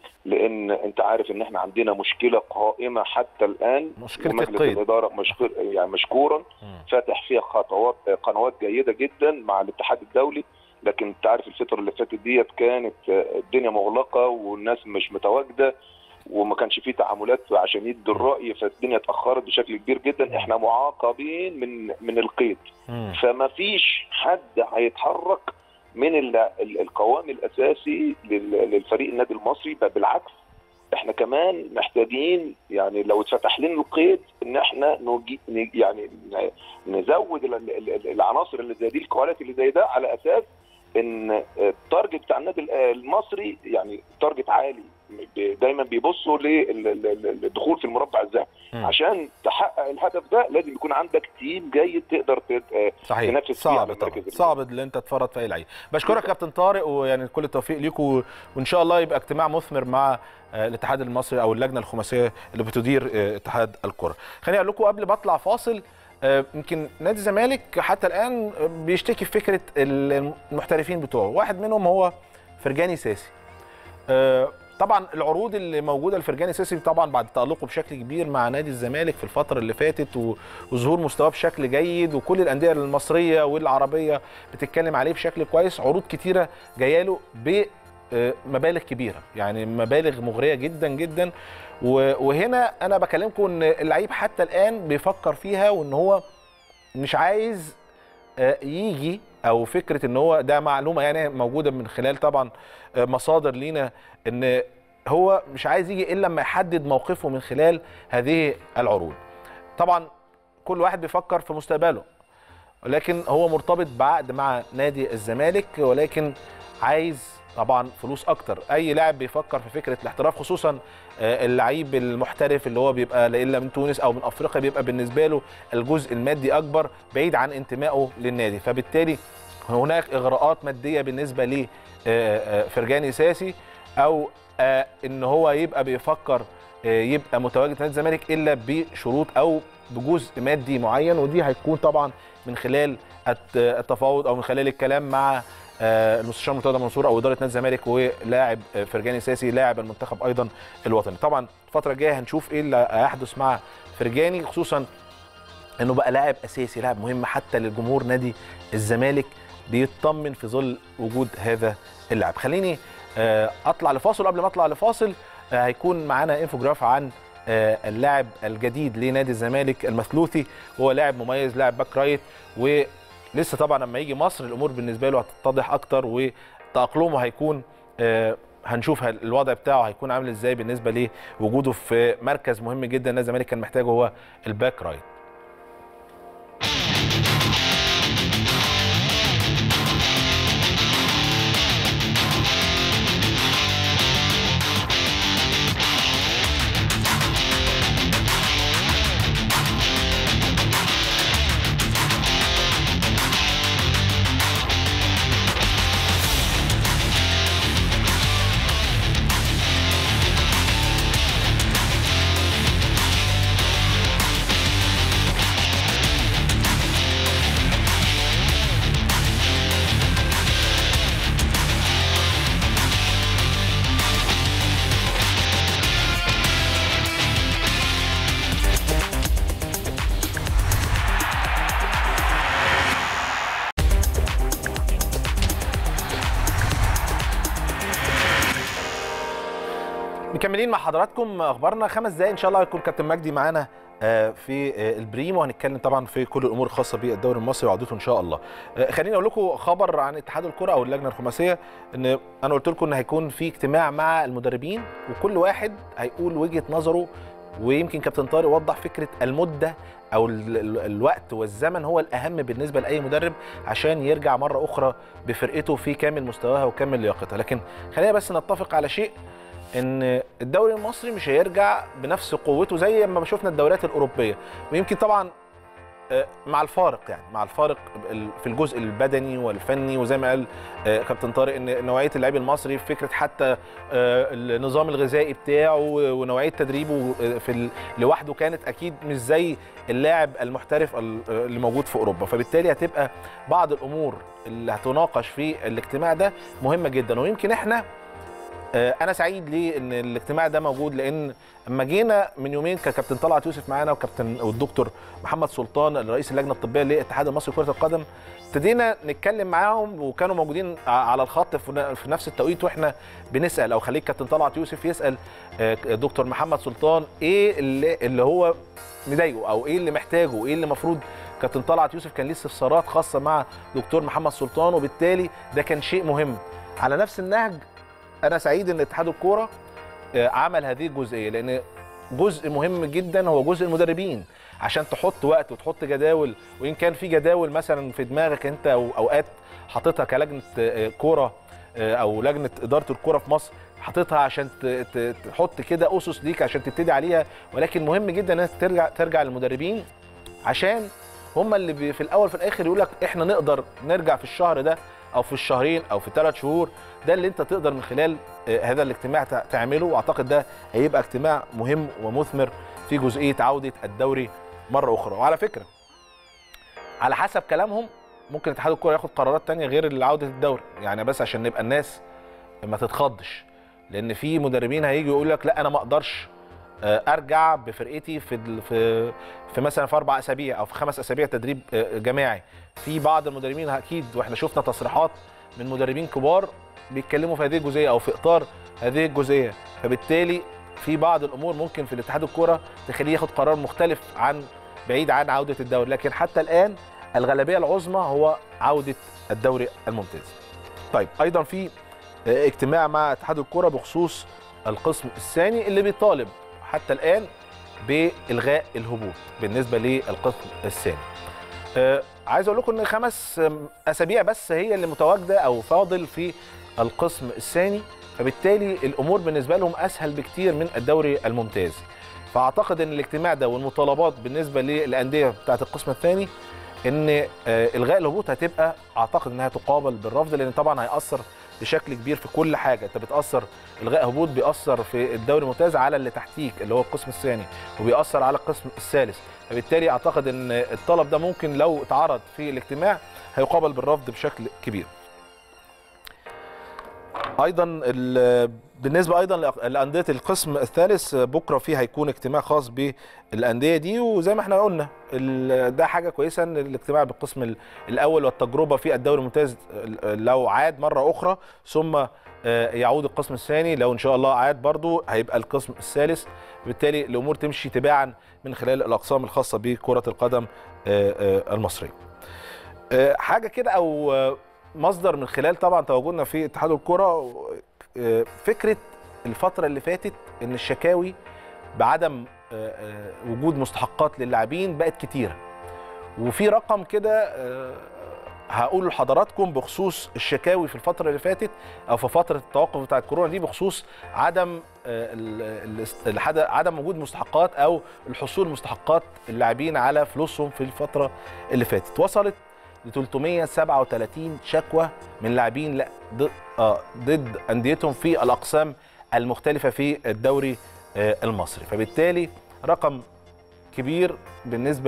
لان انت عارف ان احنا عندنا مشكله قائمه حتى الان مشكلة ومجلس القيد. الاداره مشكور يعني مشكورا مم. فاتح فيها خطوات قنوات جيده جدا مع الاتحاد الدولي لكن انت عارف الفتره اللي فاتت ديت كانت الدنيا مغلقه والناس مش متواجده وما كانش فيه تعاملات عشان يدوا الراي فالدنيا اتاخرت بشكل كبير جدا احنا معاقبين من من القيد مم. فما فيش حد هيتحرك من ال- ال- القوام الاساسي لل- للفريق النادي المصري بل بالعكس احنا كمان محتاجين يعني لو اتفتح لنا القيد ان احنا نجي ن- يعني ن- نزود ال- ال- ال- العناصر اللي زي دي الكواليتي اللي زي ده على اساس ان التارجت بتاع النادي المصري يعني تارجت عالي ب- دايما بيبصوا للدخول في المربع الذهبي مم. عشان تحقق الهدف ده لازم يكون عندك تيم جيد تقدر ت- صحيح تنافس فيه صعب على طبعا المراكز اللي- صعب ان انت تفرط في اي لعيب بشكرك كابتن طارق ويعني كل التوفيق ليكم وان شاء الله يبقى اجتماع مثمر مع آه، الاتحاد المصري او اللجنه الخماسيه اللي بتدير آه، اتحاد الكره خليني اقول لكم قبل ما اطلع فاصل آه، يمكن نادي الزمالك حتى الان آه، بيشتكي في فكره المحترفين بتوعه واحد منهم هو فرجاني ساسي آه، طبعا العروض اللي موجوده لفرجاني سيسي طبعا بعد تالقه بشكل كبير مع نادي الزمالك في الفتره اللي فاتت و- وظهور مستواه بشكل جيد وكل الانديه المصريه والعربيه بتتكلم عليه بشكل كويس عروض كتيره جايه له ب آه، مبالغ كبيره يعني مبالغ مغريه جدا جدا و- وهنا انا بكلمكم ان اللعيب حتى الان بيفكر فيها وان هو مش عايز آه، يجي او فكره ان هو ده معلومه يعني موجوده من خلال طبعا آه، مصادر لينا ان هو مش عايز يجي الا لما يحدد موقفه من خلال هذه العروض طبعا كل واحد بيفكر في مستقبله ولكن هو مرتبط بعقد مع نادي الزمالك ولكن عايز طبعا فلوس اكتر اي لاعب بيفكر في فكره الاحتراف خصوصا آه، اللعيب المحترف اللي هو بيبقى لا الا من تونس او من افريقيا بيبقى بالنسبه له الجزء المادي اكبر بعيد عن انتمائه للنادي فبالتالي هناك اغراءات ماديه بالنسبه ل فرجاني ساسي او آه، ان هو يبقى بيفكر آه، يبقى متواجد في نادي الزمالك الا بشروط او بجزء مادي معين ودي هيكون طبعا من خلال الت- التفاوض او من خلال الكلام مع آه، المستشار مرتضى منصور او اداره نادي الزمالك ولاعب آه، فرجاني ساسي لاعب المنتخب ايضا الوطني طبعا الفتره الجايه هنشوف ايه اللي هيحدث مع فرجاني خصوصا انه بقى لاعب اساسي لاعب مهم حتى للجمهور نادي الزمالك بيطمن في ظل وجود هذا اللاعب خليني آه، اطلع لفاصل قبل ما اطلع لفاصل آه، هيكون معانا انفوجراف عن آه، اللاعب الجديد لنادي الزمالك المثلوثي وهو لاعب مميز لاعب باك رايت ولسه طبعا لما يجي مصر الامور بالنسبه له هتتضح اكتر وتاقلمه هيكون آه، هنشوف هل- الوضع بتاعه هيكون عامل ازاي بالنسبه لوجوده في مركز مهم جدا نادي الزمالك كان محتاجه هو الباك رايت مكملين مع حضراتكم اخبارنا خمس دقايق ان شاء الله هيكون كابتن مجدي معانا آه، في آه، البريم وهنتكلم طبعا في كل الامور الخاصه بالدوري المصري وعودته ان شاء الله. آه، خليني اقول لكم خبر عن اتحاد الكره او اللجنه الخماسيه ان انا قلت لكم ان هيكون في اجتماع مع المدربين وكل واحد هيقول وجهه نظره ويمكن كابتن طارق وضح فكره المده او ال- ال- الوقت والزمن هو الاهم بالنسبه لاي مدرب عشان يرجع مره اخرى بفرقته في كامل مستواها وكامل لياقتها لكن خلينا بس نتفق على شيء ان الدوري المصري مش هيرجع بنفس قوته زي ما شفنا الدوريات الاوروبيه ويمكن طبعا آه، مع الفارق يعني مع الفارق ال- في الجزء البدني والفني وزي ما قال آه، كابتن طارق ان نوعيه اللعيب المصري في فكره حتى آه، النظام الغذائي بتاعه ونوعيه تدريبه آه، في ال- لوحده كانت اكيد مش زي اللاعب المحترف ال- اللي موجود في اوروبا فبالتالي هتبقى بعض الامور اللي هتناقش في الاجتماع ده مهمه جدا ويمكن احنا آه، انا سعيد ليه ان الاجتماع ده موجود لان اما جينا من يومين كان كابتن طلعت يوسف معانا وكابتن والدكتور محمد سلطان رئيس اللجنه الطبيه للاتحاد المصري لكره القدم ابتدينا نتكلم معاهم وكانوا موجودين ع- على الخط في ن- في نفس التوقيت واحنا بنسال او خليك كابتن طلعت يوسف يسال آه، دكتور محمد سلطان ايه اللي, اللي هو مضايقه او ايه اللي محتاجه ايه اللي المفروض كابتن طلعت يوسف كان ليه استفسارات خاصه مع دكتور محمد سلطان وبالتالي ده كان شيء مهم على نفس النهج انا سعيد ان اتحاد الكوره آه، عمل هذه الجزئيه لان جزء مهم جدا هو جزء المدربين عشان تحط وقت وتحط جداول وان كان في جداول مثلا في دماغك انت او اوقات حاططها كلجنه آه، كوره آه، او لجنه اداره الكوره في مصر حاططها عشان ت- ت- تحط كده اسس ليك عشان تبتدي عليها ولكن مهم جدا انك ترجع ترجع للمدربين عشان هم اللي بي- في الاول في الاخر يقول لك احنا نقدر نرجع في الشهر ده او في الشهرين او في ثلاث شهور ده اللي انت تقدر من خلال آه، هذا الاجتماع تع- تعمله واعتقد ده هيبقى اجتماع مهم ومثمر في جزئيه عوده الدوري مره اخرى وعلى فكره على حسب كلامهم ممكن اتحاد الكوره ياخد قرارات تانية غير اللي عوده الدوري يعني بس عشان نبقى الناس ما تتخضش لان في مدربين هيجي يقول لك لا انا ما اقدرش آه، ارجع بفرقتي في ال- في في مثلا في اربع اسابيع او في خمس اسابيع تدريب آه، جماعي في بعض المدربين اكيد واحنا شفنا تصريحات من مدربين كبار بيتكلموا في هذه الجزئيه او في اطار هذه الجزئيه فبالتالي في بعض الامور ممكن في الاتحاد الكره تخليه ياخد قرار مختلف عن بعيد عن عوده الدوري لكن حتى الان الغالبيه العظمى هو عوده الدوري الممتاز طيب ايضا في آه، اجتماع مع اتحاد الكره بخصوص القسم الثاني اللي بيطالب حتى الان بالغاء الهبوط بالنسبه للقسم الثاني آه، عايز اقول لكم ان خمس آم، اسابيع بس هي اللي متواجده او فاضل في القسم الثاني فبالتالي الامور بالنسبه لهم اسهل بكتير من الدوري الممتاز فاعتقد ان الاجتماع ده والمطالبات بالنسبه للانديه بتاعه القسم الثاني ان آه، الغاء الهبوط هتبقى اعتقد انها تقابل بالرفض لان طبعا هياثر بشكل كبير في كل حاجه انت بتاثر الغاء هبوط بيأثر في الدوري الممتاز على اللي تحتيك اللي هو القسم الثاني وبيأثر على القسم الثالث فبالتالي اعتقد ان الطلب ده ممكن لو اتعرض في الاجتماع هيقابل بالرفض بشكل كبير ايضا ال- بالنسبه ايضا لانديه القسم الثالث بكره فيه هيكون اجتماع خاص بالانديه دي وزي ما احنا قلنا ال- ده حاجه كويسه ان الاجتماع بالقسم ال- الاول والتجربه في الدوري الممتاز لو عاد مره اخرى ثم آه، يعود القسم الثاني لو ان شاء الله عاد برضو هيبقى القسم الثالث بالتالي الامور تمشي تباعا من خلال الاقسام الخاصه بكره القدم آه، آه، المصريه آه، حاجه كده او آه، مصدر من خلال طبعا تواجدنا في اتحاد الكره آه، فكره الفتره اللي فاتت ان الشكاوي بعدم آه، آه، وجود مستحقات للاعبين بقت كتيره وفي رقم كده آه، هقوله لحضراتكم بخصوص الشكاوي في الفتره اللي فاتت او في فتره التوقف بتاع الكورونا دي بخصوص عدم آه، ال- ال- الحد- عدم وجود مستحقات او الحصول مستحقات اللاعبين على فلوسهم في الفتره اللي فاتت وصلت ل 337 شكوى من لاعبين لا ضد آه ضد انديتهم في الاقسام المختلفه في الدوري آه المصري فبالتالي رقم كبير بالنسبه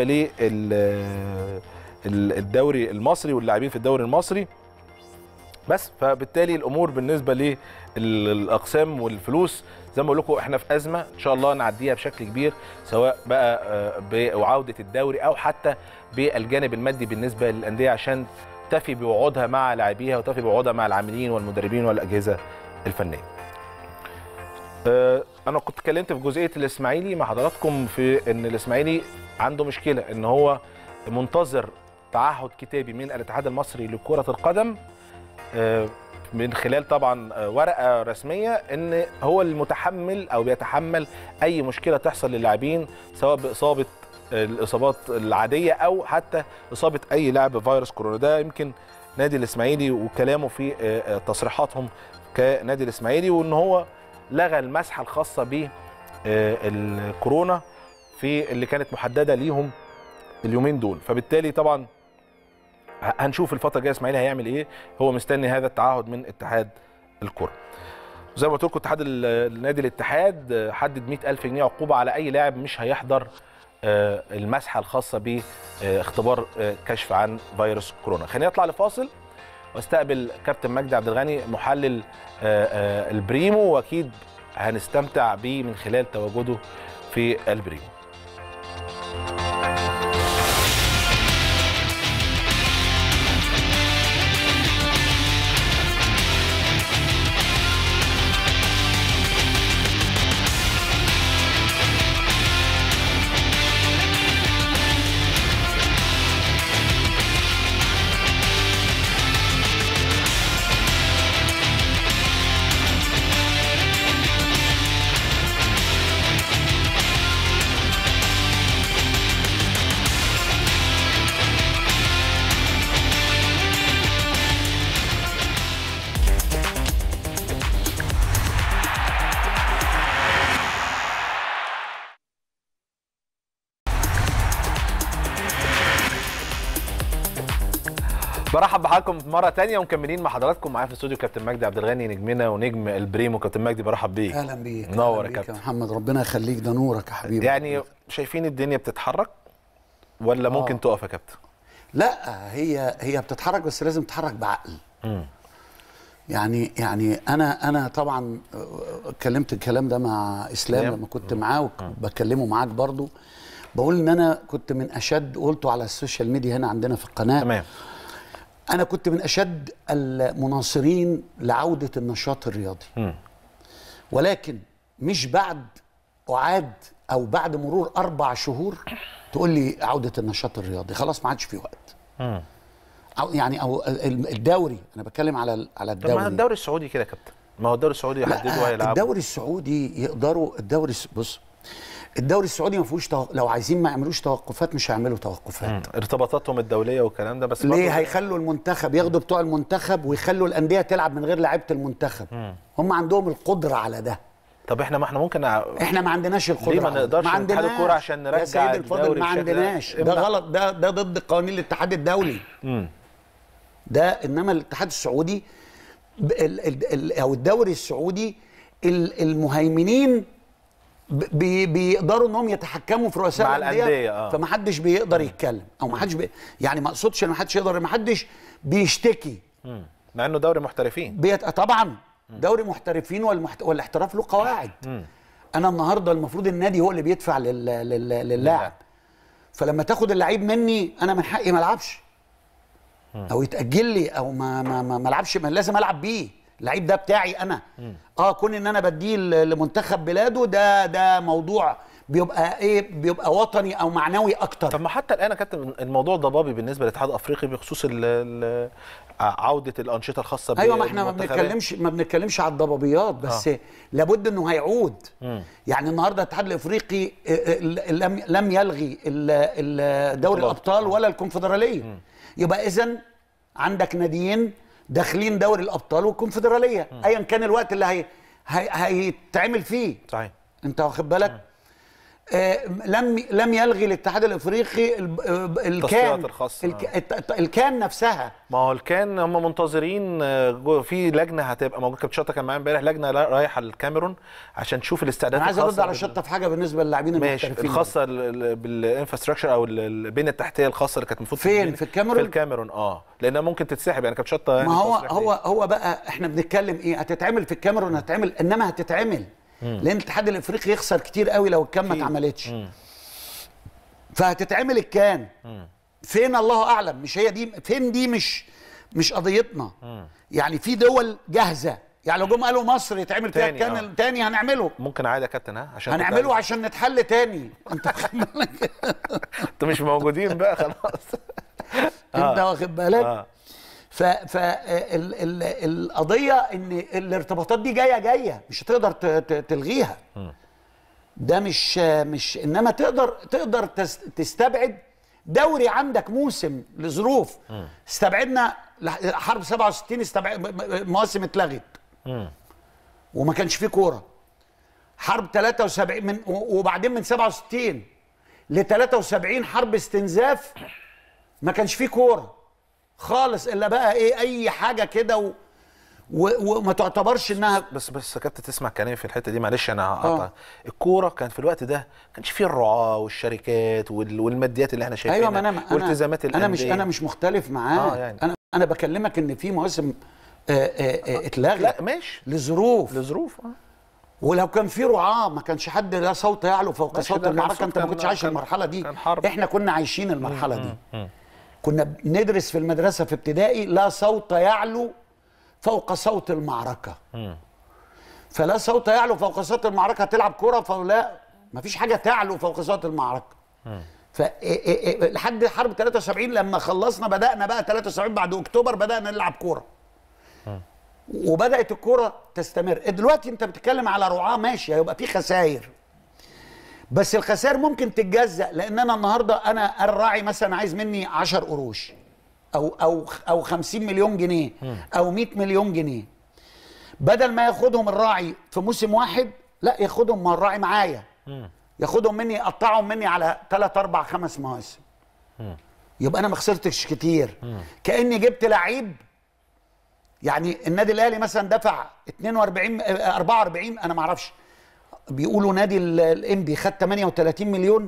للدوري المصري واللاعبين في الدوري المصري بس فبالتالي الامور بالنسبه للاقسام والفلوس زي ما بقول لكم احنا في ازمه ان شاء الله نعديها بشكل كبير سواء بقى آه، بعوده الدوري او حتى بالجانب المادي بالنسبه للانديه عشان تفي بوعودها مع لاعبيها وتفي بوعودها مع العاملين والمدربين والاجهزه الفنيه. آه، انا كنت اتكلمت في جزئيه الاسماعيلي مع حضراتكم في ان الاسماعيلي عنده مشكله ان هو منتظر تعهد كتابي من الاتحاد المصري لكره القدم آه، من خلال طبعا آه، ورقه رسميه ان هو المتحمل او بيتحمل اي مشكله تحصل للاعبين سواء باصابه آه، الاصابات العاديه او حتى اصابه اي لاعب بفيروس كورونا ده يمكن نادي الاسماعيلي وكلامه في آه، آه، تصريحاتهم كنادي الاسماعيلي وان هو لغى المسحه الخاصه ب الكورونا في اللي كانت محدده ليهم اليومين دول فبالتالي طبعا هنشوف الفتره الجايه اسماعيلي هيعمل ايه هو مستني هذا التعهد من اتحاد الكره زي ما قلت لكم اتحاد ال- نادي الاتحاد آه، حدد 100000 جنيه عقوبه على اي لاعب مش هيحضر آه، المسحه الخاصه باختبار كشف عن فيروس كورونا خلينا نطلع لفاصل واستقبل كابتن مجدي عبد الغني محلل آه، آه، البريمو واكيد هنستمتع بيه من خلال تواجده في البريمو برحب بحضراتكم مره تانية ومكملين مع حضراتكم معايا في الاستوديو كابتن مجدي عبد الغني نجمنا ونجم البريمو كابتن مجدي برحب بيك اهلا بيك منور أهلاً يا بيك كابتن. محمد ربنا يخليك ده نورك يا حبيبي يعني شايفين الدنيا بتتحرك ولا ممكن آه. تقف يا كابتن لا هي هي بتتحرك بس لازم تتحرك بعقل مم. يعني يعني انا انا طبعا آه، اتكلمت الكلام ده مع اسلام إسلام. لما كنت معاه وبكلمه معاك برضو بقول ان انا كنت من اشد قلته على السوشيال ميديا هنا عندنا في القناه تمام انا كنت من اشد المناصرين لعوده النشاط الرياضي مم. ولكن مش بعد اعاد او بعد مرور اربع شهور تقول لي عوده النشاط الرياضي خلاص ما عادش في وقت مم. أو يعني او ال- الدوري انا بتكلم على ال- على طب ما الدوري الدوري السعودي كده يا كابتن ما هو الدوري السعودي يحددوا لا هيلعبوا الدوري السعودي يقدروا الدوري الس- بص الدوري السعودي ما فيهوش تو... لو عايزين ما يعملوش توقفات مش هيعملوا توقفات مم. ارتباطاتهم الدوليه والكلام ده بس برضه- ليه هيخلوا المنتخب ياخدوا بتوع المنتخب ويخلوا الانديه تلعب من غير لعيبه المنتخب هم عندهم القدره على ده طب احنا ما احنا ممكن نع- احنا ما عندناش القدره ليه ما على ده. نقدرش ما اتحاد عندناش الكورة عشان نرجع يا سيد الفاضل الدوري ما بشكل ده؟ عندناش ده امنع. غلط ده ده ضد قوانين الاتحاد الدولي مم. ده انما الاتحاد السعودي ب- ال- ال- ال- او الدوري السعودي ال- المهيمنين ب- بي- بيقدروا انهم يتحكموا في رؤساء مع الانديه الأندية، آه. فما حدش بيقدر يتكلم او ما حدش بي يعني ما اقصدش ان ما حدش يقدر ما حدش بيشتكي مم. مع انه دوري محترفين بيت... طبعا دوري محترفين والمحت... والاحتراف له قواعد انا النهارده المفروض النادي هو اللي بيدفع لل... لل... للاعب فلما تاخد اللعيب مني انا من حقي ما العبش او يتاجل لي او ما ما ما ما العبش ما لازم العب بيه اللعيب ده بتاعي انا اه كون ان انا بديه ل- لمنتخب بلاده ده ده موضوع بيبقى ايه بيبقى وطني او معنوي اكتر طب ما حتى الان يا كابتن الموضوع ضبابي بالنسبه للاتحاد الافريقي بخصوص ال ال عوده الانشطه الخاصه ايوه ما احنا ما بالمنتخبات. بنتكلمش ما بنتكلمش على الضبابيات بس آه. لابد انه هيعود مم. يعني النهارده الاتحاد الافريقي آه، آه، لم لم يلغي ال- ال- دوري بطولات. الابطال ولا الكونفدراليه يبقى اذا عندك ناديين داخلين دوري الابطال والكونفدراليه ايا كان الوقت اللي هي هي- هيتعمل فيه صحيح انت واخد بالك آه لم لم يلغي الاتحاد الافريقي ال- آه، الكان التصفيات الخاصة. الك- الت- الت- الكان نفسها ما هو كان هم منتظرين آه، جو- في لجنه هتبقى موجوده كابتن شطه كان معايا امبارح لجنه را- رايحه الكاميرون عشان تشوف الاستعدادات انا عايز ارد الخاصة على بال- شطه في حاجه بالنسبه للاعبين ماشي المحترفين الخاصه بالانفراستراكشر او ال- البنيه التحتيه الخاصه اللي كانت المفروض فين؟ تتبني. في الكاميرون؟ في الكاميرون اه لانها ممكن تتسحب يعني كابتن شطه يعني ما هو تصريح هو هو بقى احنا بنتكلم ايه هتتعمل في الكاميرون هتتعمل انما هتتعمل لان الاتحاد الافريقي يخسر كتير قوي لو الكام ما أكيد. اتعملتش فهتتعمل الكان فين الله اعلم مش هي دي فين دي مش مش قضيتنا يعني في دول جاهزه يعني لو جم قالوا مصر يتعمل فيها تاني، الكان آه. التاني هنعمله ممكن عادي يا كابتن ها عشان كنت هنعمله عايز- عشان نتحل تاني انت واخد بالك انتوا مش موجودين بقى خلاص انت واخد بالك اه ف ف ال ال القضيه ان الارتباطات دي جايه جايه مش هتقدر ت- ت- تلغيها ده مش مش انما تقدر تقدر تس- تستبعد دوري عندك موسم لظروف استبعدنا لح- حرب 67 استبعد م- م- مواسم اتلغت وما كانش فيه كوره حرب 73 من و- وبعدين من 67 ل 73 حرب استنزاف ما كانش فيه كوره خالص الا بقى ايه اي حاجه كده و... و... وما تعتبرش انها بس بس يا كابتن تسمع كلامي في الحته دي معلش انا هقطع آه. الكوره كان في الوقت ده ما كانش فيه الرعاه والشركات وال- والماديات اللي احنا شايفينها ايوه ما انا انا والتزامات انا مش الأندية. انا مش مختلف معاه آه، يعني. انا انا بكلمك ان في مواسم آه، آه، آه، اتلغت لا ماشي لظروف لظروف اه ولو كان في رعاه ما كانش حد لا صوت يعلو فوق ماشي، صوت ده كان المعركه صوت- انت ما كان- كنتش عايش كان- المرحله دي كان حرب. احنا كنا عايشين المرحله دي كنا بندرس في المدرسه في ابتدائي لا صوت يعلو فوق صوت المعركه فلا صوت يعلو فوق صوت المعركه تلعب كره فلا ما فيش حاجه تعلو فوق صوت المعركه ف إيه- إيه- إيه- لحد حرب 73 لما خلصنا بدانا بقى 73 بعد اكتوبر بدانا نلعب كوره وبدات الكوره تستمر دلوقتي انت بتتكلم على رعاه ماشي هيبقى في خسائر بس الخسائر ممكن تتجزأ لان انا النهارده انا الراعي مثلا عايز مني 10 قروش او او او 50 مليون جنيه او 100 مليون جنيه بدل ما ياخدهم الراعي في موسم واحد لا ياخدهم مع الراعي معايا ياخدهم مني يقطعهم مني على 3 4 5 مواسم يبقى انا ما خسرتش كتير كاني جبت لعيب يعني النادي الاهلي مثلا دفع 42 آه، 44 انا ما اعرفش بيقولوا نادي ال- الانبي خد 38 مليون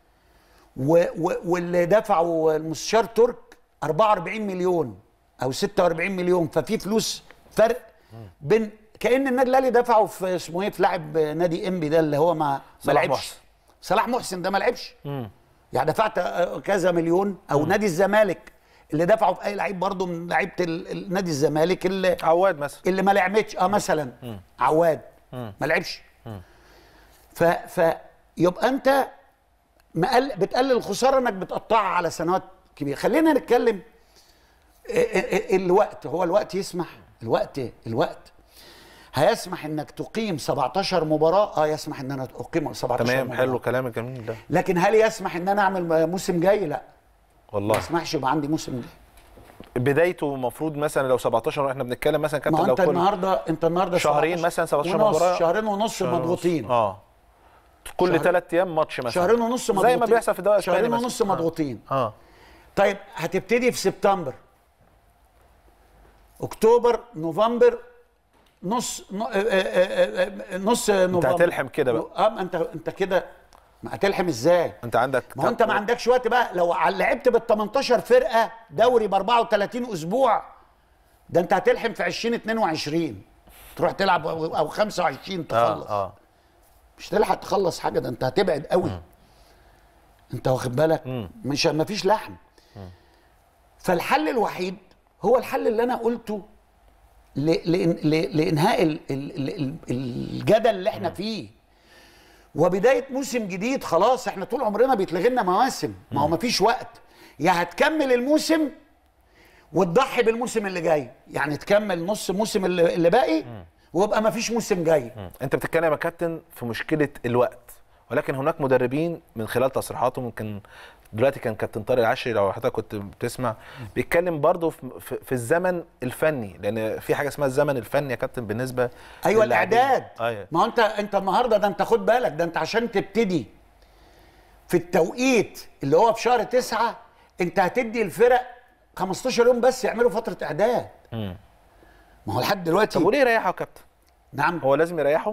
و و واللي دفعوا المستشار ترك 44 مليون او 46 مليون ففي فلوس فرق بين كان النادي الاهلي دفعوا في اسمه ايه في لاعب نادي انبي ده اللي هو ما ما صلاح لعبش محسن. صلاح محسن ده ما لعبش يعني دفعت آه، كذا مليون او نادي الزمالك اللي دفعوا في اي لعيب برضه من لعيبه ال- ال- نادي الزمالك اللي عواد مثلا اللي ما لعبتش اه مثلا عواد ما لعبش ف ف يبقى انت مقل بتقلل الخساره انك بتقطعها على سنوات كبيره خلينا نتكلم ا- ا- ا- الوقت هو الوقت يسمح الوقت الوقت هيسمح انك تقيم 17 مباراه اه يسمح ان انا اقيم 17 تمام مباراة. حلو كلام الجميل ده لكن هل يسمح ان انا اعمل موسم جاي لا ما والله يسمحش يبقى عندي موسم جاي بدايته المفروض مثلا لو 17 واحنا بنتكلم مثلا ما كابتن هو لو انت كل النهارده انت النهارده شهرين 17 مثلا 17 ونص، مباراة. شهرين ونص شهر ونص. مضغوطين اه كل شهر- ثلاث ايام ماتش مثلا شهرين ونص مضغوطين زي ما بيحصل في الدوري شهرين الاسباني ونص مثلاً. مضغوطين اه طيب هتبتدي في سبتمبر اكتوبر نوفمبر نص ن- آه، آه، آه، نص نوفمبر هتلحم كده بقى. اه ما انت انت كده ما هتلحم ازاي انت عندك ما هو انت ما عندكش وقت بقى لو ع- لعبت بال 18 فرقه دوري ب 34 اسبوع ده انت هتلحم في 2022 تروح تلعب او أو 25 تخلص اه اه مش تلحق تخلص حاجه ده انت هتبعد قوي انت واخد بالك مش ما فيش لحم فالحل الوحيد هو الحل اللي انا قلته ل... لإن... ل... لانهاء ال... ال... ال... الجدل اللي احنا فيه وبدايه موسم جديد خلاص احنا طول عمرنا بيتلغي لنا مواسم ما هو ما فيش وقت يا هتكمل الموسم وتضحي بالموسم اللي جاي يعني تكمل نص موسم اللي, اللي باقي ويبقى ما فيش موسم جاي انت بتتكلم يا كابتن في مشكله الوقت ولكن هناك مدربين من خلال تصريحاته ممكن دلوقتي كان كابتن طارق العشري لو حضرتك كنت بتسمع بيتكلم برضه في, في, في الزمن الفني لان في حاجه اسمها الزمن الفني يا كابتن بالنسبه ايوه للاعبين. الاعداد ايوه ما هو انت انت النهارده ده انت خد بالك ده انت عشان تبتدي في التوقيت اللي هو في شهر تسعة انت هتدي الفرق 15 يوم بس يعملوا فتره اعداد ما هو لحد طب دلوقتي وليه يريحه يا كابتن؟ نعم هو لازم يريحه؟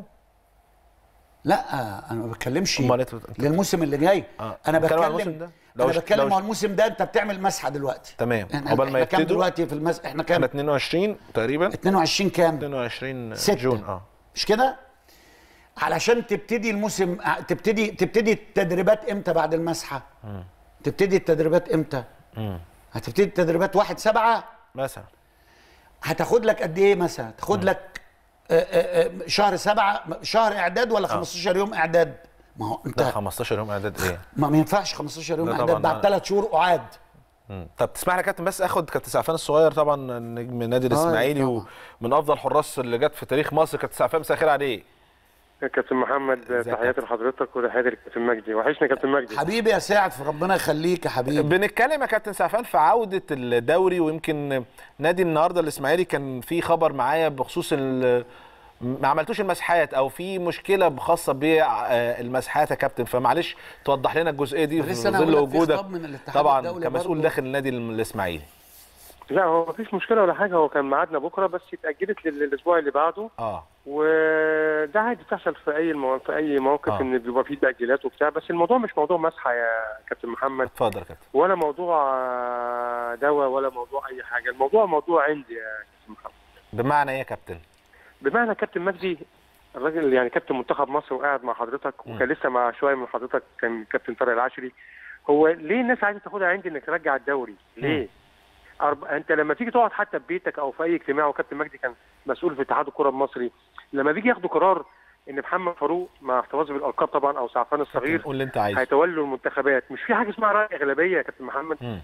لا انا ما بتكلمش أمال إنت- أنت- للموسم اللي جاي آه. انا بتكلم عن بتكلم الموسم ده؟ لو انا ش- بتكلم لو ش- على الموسم ده انت بتعمل مسحه دلوقتي تمام احنا عقبال ما احنا كام يبتدوا دلوقتي في المس... احنا احنا كام 22 تقريبا 22 كام 22 ستة. جون اه مش كده علشان تبتدي الموسم تبتدي تبتدي التدريبات امتى بعد المسحه تبتدي التدريبات امتى هتبتدي التدريبات واحد سبعة مثلا هتاخد لك قد ايه مثلا تاخد لك آه، آه، آه، شهر سبعة شهر اعداد ولا 15 يوم اعداد ما هو انت ده 15 يوم اعداد ايه؟ ما ما ينفعش 15 يوم لا اعداد طبعاً، بعد أنا- ثلاث شهور اعاد مم. طب تسمح لي يا كابتن بس اخد كابتن سعفان الصغير طبعا نجم النادي الاسماعيلي طبعاً. ومن افضل الحراس اللي جت في تاريخ مصر كابتن سعفان مساء الخير عليه كابتن محمد ازيك يا تحياتي لحضرتك وتحياتي للكابتن مجدي وحشني كابتن مجدي حبيبي يا سعد ربنا يخليك يا حبيبي بنتكلم يا كابتن سعفان في عوده الدوري ويمكن نادي النهارده الاسماعيلي كان في خبر معايا بخصوص ال- ما عملتوش المسحات او في مشكله خاصه بالمسحات يا كابتن فمعلش توضح لنا الجزئيه دي في لسه أنا ظل هقول لك في وجودك خطاب من الاتحاد طبعا الدولي كمسؤول برضه. داخل النادي الاسماعيلي لا هو مفيش مشكله ولا حاجه هو كان ميعادنا بكره بس اتاجلت للاسبوع اللي بعده اه وده عادي بتحصل في اي المو... في اي موقف آه. ان بيبقى فيه تاجيلات وبتاع بس الموضوع مش موضوع مسحه يا كابتن محمد اتفضل يا كابتن ولا موضوع آه، دواء ولا موضوع اي حاجه الموضوع موضوع عندي يا كابتن محمد بمعنى ايه يا كابتن؟ بمعنى كابتن مجدي الراجل يعني كابتن منتخب مصر وقاعد مع حضرتك وكان لسه مع شويه من حضرتك كان كابتن طارق العشري هو ليه الناس عايزه تاخدها عندي انك ترجع الدوري؟ ليه؟ أرب... انت لما تيجي تقعد حتى في بيتك او في اي اجتماع وكابتن مجدي كان مسؤول في اتحاد الكره المصري لما بيجي ياخدوا قرار ان محمد فاروق مع احتفاظه بالالقاب طبعا او سعفان الصغير قول اللي انت عايزه هيتولوا المنتخبات مش في حاجه اسمها راي اغلبيه يا كابتن محمد مم.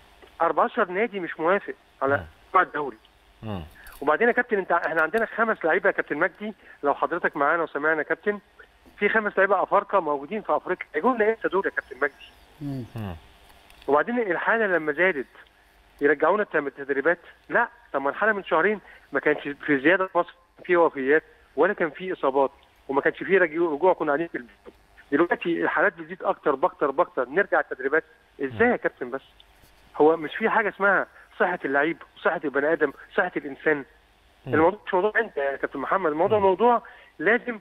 14 نادي مش موافق على موضوع الدوري مم. وبعدين يا كابتن انت احنا عندنا خمس لعيبه يا كابتن مجدي لو حضرتك معانا وسمعنا يا كابتن في خمس لعيبه افارقه موجودين في افريقيا هيجوا لنا امتى دول يا كابتن مجدي؟ مم. وبعدين الحاله لما زادت يرجعونا التم- التدريبات لا طب ما الحاله من شهرين ما كانش في زياده في مصر في وفيات ولا كان في اصابات وما كانش في رجوع رجوع كنا قاعدين في البيت دلوقتي الحالات بتزيد اكتر باكتر باكتر نرجع التدريبات ازاي يا كابتن بس هو مش في حاجه اسمها صحه اللعيب وصحه البني ادم صحه الانسان الموضوع مش موضوع انت يا كابتن محمد الموضوع موضوع لازم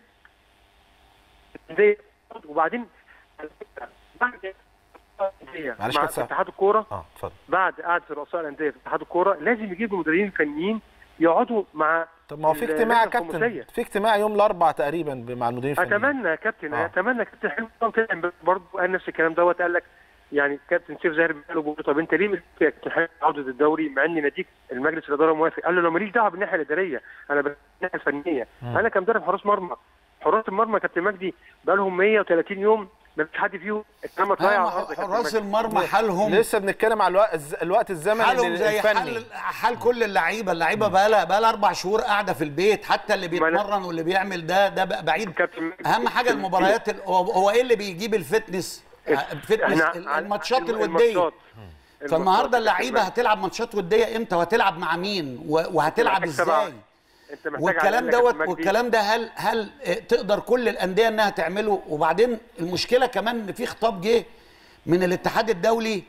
زي وبعدين بعد معلش مع كابتن. اتحاد الكوره اه اتفضل بعد قعده رؤساء الانديه في اتحاد الكوره لازم يجيبوا مدربين فنيين يقعدوا مع طب ما هو في ال- اجتماع يا اللجنة كابتن الخماسية. في اجتماع يوم الاربعاء تقريبا مع المديرين الفنيين اتمنى يا كابتن آه. اتمنى كابتن حلمي طلع برضه قال نفس الكلام دوت قال لك يعني كابتن سيف زاهر قال له طب انت ليه مش يا كابتن حلمي عوده الدوري مع ان ناديك المجلس الاداره موافق قال له انا ماليش دعوه بالناحيه الاداريه انا بالناحيه الفنيه انا كمدرب حراس مرمى حراس المرمى يا كابتن مجدي بقى لهم 130 يوم ما فيش حد فيهم اتنمى ضايع على الارض يا كابتن حراس مجدي. المرمى حالهم لسه بنتكلم على الوقت, الز- الوقت الزمني حالهم زي الفني حال حال كل اللعيبه اللعيبه بقى لها بقى لها اربع شهور قاعده في البيت حتى اللي ما أنا- بيتمرن واللي بيعمل ده ده بقى بعيد كابتن مجدي. اهم حاجه المباريات ال- هو هو ايه اللي بيجيب الفتنس الفتنس إحنا ال- على- الماتشات الم- الوديه الماتشات. فالنهارده الماتشات يا اللعيبه كابتن هتلعب ماتشات وديه امتى وهتلعب مع مين و- وهتلعب محتاج سبعة. ازاي انت محتاج والكلام على الأقل يا دوت كابتن مجدي والكلام ده هل هل آه، تقدر كل الانديه انها تعمله وبعدين المشكله كمان ان في خطاب جه من الاتحاد الدولي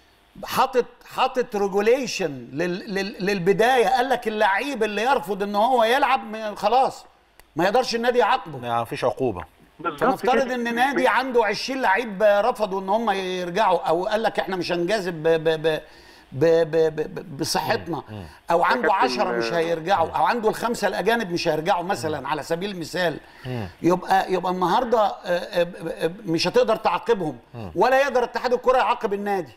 حاطط حاطط ريجوليشن للبدايه قال لك اللعيب اللي يرفض ان هو يلعب م- خلاص ما يقدرش النادي يعاقبه ما فيش عقوبه بالظبط فنفترض كده. ان نادي عنده 20 لعيب رفضوا ان هم يرجعوا او قال لك احنا مش هنجازب ب ب ب ب ب ب بصحتنا او عنده كابتن، 10 مش هيرجعوا او عنده الخمسه الاجانب مش هيرجعوا مثلا على سبيل المثال يبقى يبقى النهارده آه، آه، آه، مش هتقدر تعاقبهم ولا يقدر اتحاد الكره يعاقب النادي